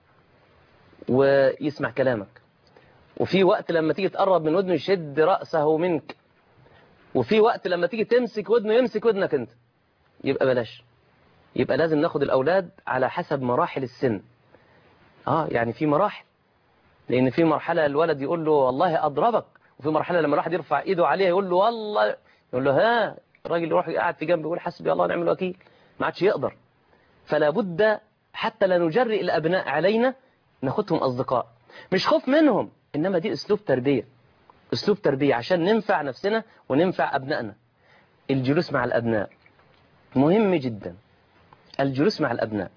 ويسمع كلامك وفي وقت لما تيجي تقرب من ودنه يشد رأسه منك وفي وقت لما تيجي تمسك ودنه يمسك ودنك انت يبقى بلاش يبقى لازم ناخد الأولاد على حسب مراحل السن اه يعني في مراحل لأن في مرحلة الولد يقول له والله أضربك وفي مرحلة لما الواحد يرفع إيده عليه يقول له والله يقول له ها الراجل يروح قاعد في جنبه يقول حسبي الله ونعم الوكيل ما عادش يقدر فلا بد حتى لا نجرئ الأبناء علينا ناخدهم أصدقاء مش خوف منهم إنما دي أسلوب تربية أسلوب تربية عشان ننفع نفسنا وننفع أبنائنا الجلوس مع الأبناء مهم جدا الجلوس مع الأبناء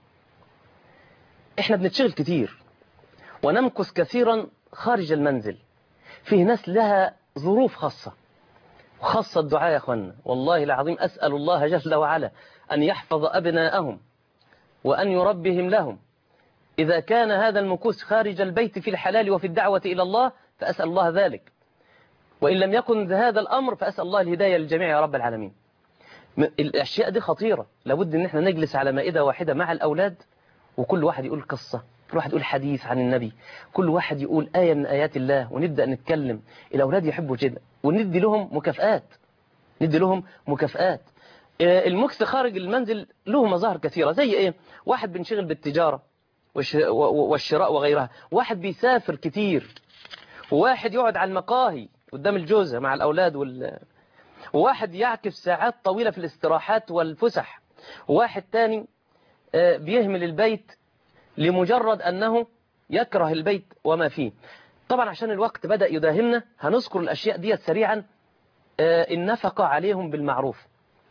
إحنا بنتشغل كتير ونمكث كثيرا خارج المنزل فيه ناس لها ظروف خاصة وخاصة الدعاء يا أخوانا والله العظيم أسأل الله جل وعلا أن يحفظ أبناءهم وأن يربهم لهم إذا كان هذا المكوس خارج البيت في الحلال وفي الدعوة إلى الله فأسأل الله ذلك وإن لم يكن هذا الأمر فأسأل الله الهداية للجميع يا رب العالمين الأشياء دي خطيرة لابد أن احنا نجلس على مائدة واحدة مع الأولاد وكل واحد يقول قصة كل واحد يقول حديث عن النبي كل واحد يقول آية من آيات الله ونبدأ نتكلم الأولاد يحبوا كده وندي لهم مكافآت ندي لهم مكافآت المكس خارج المنزل له مظاهر كثيرة زي إيه واحد بنشغل بالتجارة والشراء وغيرها واحد بيسافر كتير وواحد يقعد على المقاهي قدام الجوزة مع الأولاد وال... وواحد يعكف ساعات طويلة في الاستراحات والفسح وواحد تاني بيهمل البيت لمجرد أنه يكره البيت وما فيه طبعا عشان الوقت بدأ يداهمنا هنذكر الأشياء دي سريعا النفقة عليهم بالمعروف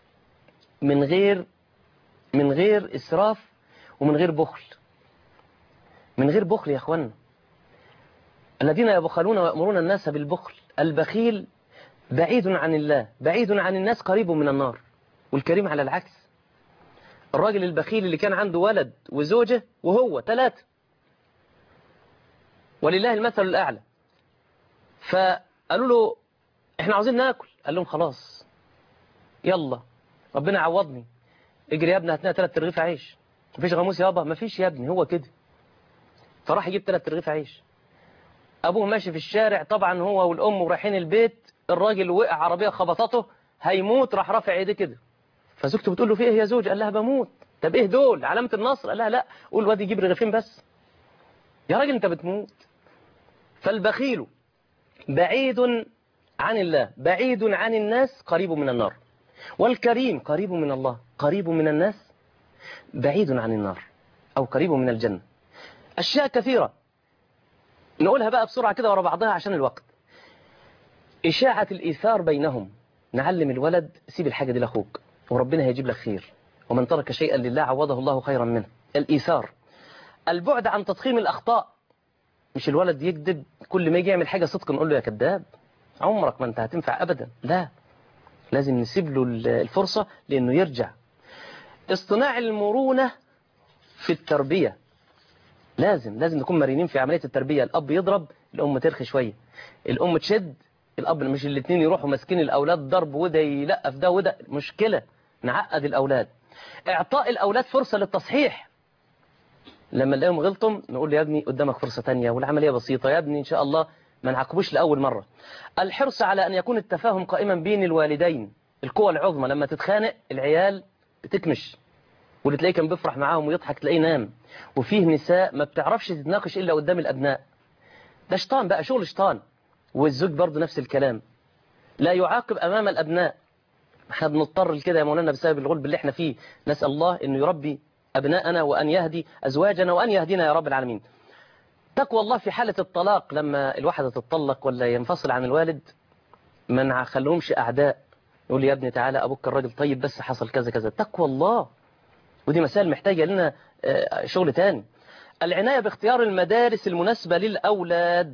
من غير من غير إسراف ومن غير بخل من غير بخل يا أخوانا الذين يبخلون ويأمرون الناس بالبخل البخيل بعيد عن الله بعيد عن الناس قريب من النار والكريم على العكس الراجل البخيل اللي كان عنده ولد وزوجة وهو ثلاثة ولله المثل الأعلى فقالوا له احنا عاوزين ناكل قال لهم خلاص يلا ربنا عوضني اجري يا ابني هات لنا ثلاث رغيف عيش مفيش غاموس يابا مفيش يا ابني هو كده فراح يجيب ثلاث رغيف عيش ابوه ماشي في الشارع طبعا هو والام ورايحين البيت الراجل وقع عربيه خبطته هيموت راح رافع ايديه كده فزوجته بتقول له في ايه يا زوج قال لها بموت طب ايه دول علامه النصر قال لها لا قول الواد يجيب رغيفين بس يا راجل انت بتموت فالبخيل بعيد عن الله بعيد عن الناس قريب من النار والكريم قريب من الله قريب من الناس بعيد عن النار أو قريب من الجنة أشياء كثيرة نقولها بقى بسرعة كده ورا بعضها عشان الوقت إشاعة الإيثار بينهم نعلم الولد سيب الحاجة دي لأخوك وربنا هيجيب لك خير ومن ترك شيئا لله عوضه الله خيرا منه الإيثار البعد عن تضخيم الأخطاء مش الولد يكذب كل ما يجي يعمل حاجة صدق نقول له يا كذاب عمرك ما انت هتنفع أبدا لا لازم نسيب له الفرصة لأنه يرجع اصطناع المرونة في التربية لازم لازم نكون مرنين في عملية التربية الأب يضرب الأم ترخي شوية الأم تشد الأب مش الاثنين يروحوا ماسكين الأولاد ضرب وده يلقف ده وده مشكلة نعقد الأولاد إعطاء الأولاد فرصة للتصحيح لما نلاقيهم غلطهم نقول له يا ابني قدامك فرصة تانية والعملية بسيطة يا ابني إن شاء الله ما نعاقبوش لأول مرة الحرص على أن يكون التفاهم قائما بين الوالدين القوة العظمى لما تتخانق العيال بتكمش واللي تلاقيه كان بيفرح معاهم ويضحك تلاقيه نام وفيه نساء ما بتعرفش تتناقش إلا قدام الأبناء ده شيطان بقى شغل شيطان والزوج برضه نفس الكلام لا يعاقب أمام الأبناء احنا بنضطر لكده يا مولانا بسبب الغلب اللي احنا فيه نسأل الله انه يربي أبناءنا وأن يهدي أزواجنا وأن يهدينا يا رب العالمين تقوى الله في حالة الطلاق لما الواحدة تتطلق ولا ينفصل عن الوالد ما نخليهمش أعداء يقول لي يا ابني تعالى أبوك الراجل طيب بس حصل كذا كذا تقوى الله ودي مسائل محتاجة لنا شغل تاني العناية باختيار المدارس المناسبة للأولاد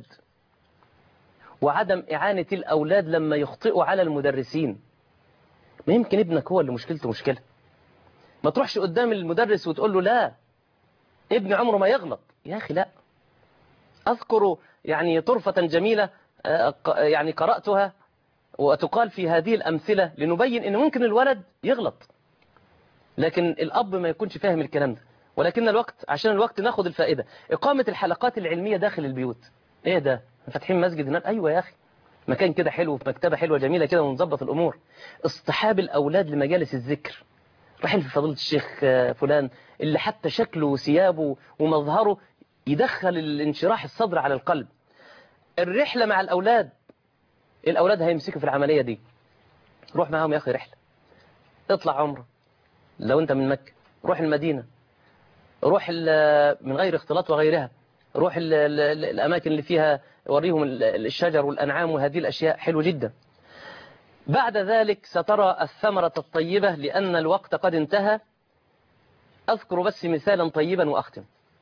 وعدم إعانة الأولاد لما يخطئوا على المدرسين ما يمكن ابنك هو اللي مشكلته مشكلة ما تروحش قدام المدرس وتقول له لا ابني عمره ما يغلط يا أخي لا أذكر يعني طرفة جميلة يعني قرأتها وتقال في هذه الأمثلة لنبين أن ممكن الولد يغلط لكن الأب ما يكونش فاهم الكلام ده ولكن الوقت عشان الوقت ناخد الفائدة إقامة الحلقات العلمية داخل البيوت إيه ده فاتحين مسجد هناك أيوة يا أخي مكان كده حلو في مكتبة حلوة جميلة كده ونظبط الأمور اصطحاب الأولاد لمجالس الذكر رايحين في فضيلة الشيخ فلان اللي حتى شكله وثيابه ومظهره يدخل الانشراح الصدر على القلب الرحلة مع الأولاد الأولاد هيمسكوا في العملية دي روح معاهم يا أخي رحلة اطلع عمره لو أنت من مكة روح المدينة روح من غير اختلاط وغيرها روح ال ال ال الأماكن اللي فيها وريهم الشجر والأنعام وهذه الأشياء حلو جدا بعد ذلك سترى الثمرة الطيبة لأن الوقت قد انتهى أذكر بس مثالا طيبا وأختم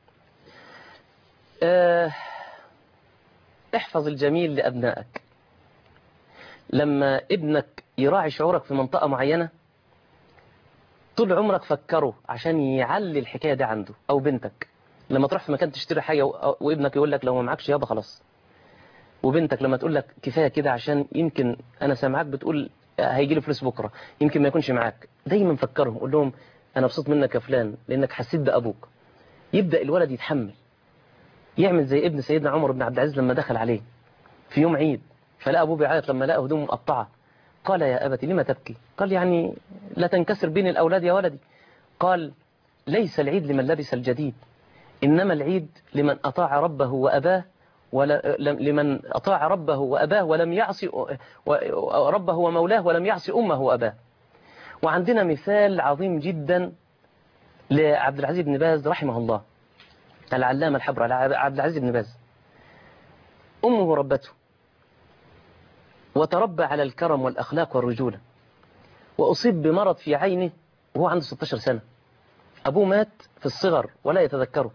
أه احفظ الجميل لأبنائك لما ابنك يراعي شعورك في منطقة معينة طول عمرك فكره عشان يعلي الحكاية دي عنده أو بنتك لما تروح في مكان تشتري حاجة وابنك يقول لك لو ما معكش يابا خلاص وبنتك لما تقول لك كفاية كده عشان يمكن أنا سامعاك بتقول هيجي لي فلوس بكرة يمكن ما يكونش معاك دايما فكرهم قول لهم أنا مبسوط منك يا فلان لأنك حسيت بأبوك يبدأ الولد يتحمل يعمل زي ابن سيدنا عمر بن عبد العزيز لما دخل عليه في يوم عيد فلقى أبوه بيعيط لما لقى هدومه مقطعة قال يا أبتي لما تبكي قال يعني لا تنكسر بين الأولاد يا ولدي قال ليس العيد لمن لبس الجديد إنما العيد لمن أطاع ربه وأباه ولا لمن أطاع ربه وأباه ولم يعصي ربه ومولاه ولم يعصي أمه وأباه وعندنا مثال عظيم جدا لعبد العزيز بن باز رحمه الله العلامة الحبر عبد العزيز بن باز أمه ربته وتربى على الكرم والأخلاق والرجولة وأصيب بمرض في عينه وهو عنده 16 سنة أبوه مات في الصغر ولا يتذكره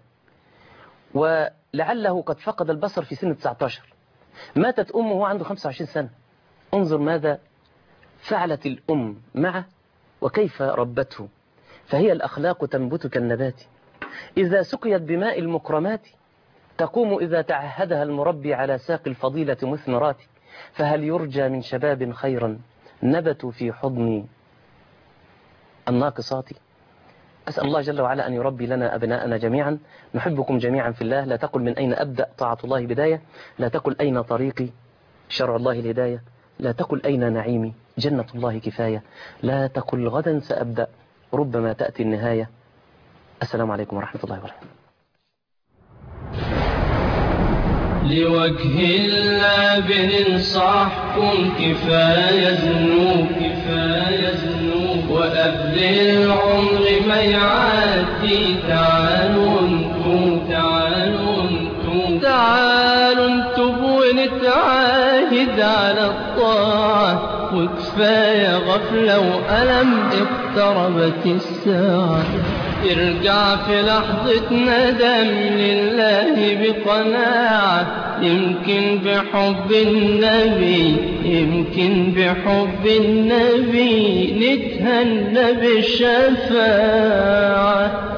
ولعله قد فقد البصر في سن 19 ماتت أمه وهو عنده 25 سنة انظر ماذا فعلت الأم معه وكيف ربته فهي الأخلاق تنبت كالنبات إذا سقيت بماء المكرمات تقوم إذا تعهدها المربي على ساق الفضيلة مثمرات فهل يرجى من شباب خيرا نبتوا في حضن الناقصات أسأل الله جل وعلا أن يربي لنا أبناءنا جميعا نحبكم جميعا في الله لا تقل من أين أبدأ طاعة الله بداية لا تقل أين طريقي شرع الله الهداية لا تقل أين نعيمي جنة الله كفاية لا تقل غدا سأبدأ ربما تأتي النهاية السلام عليكم ورحمة الله وبركاته لوجه الله بننصحكم كفاية ذنوب كفاية ذنوب وقبل العمر ما يعدي تعالوا انتم تعالوا انتم تعالوا انتم ونتعاهد على الطاعة وكفاية غفلة وألم اقتربت الساعة ارجع في لحظة ندم لله بقناعة يمكن بحب النبي يمكن بحب النبي نتهنى بالشفاعة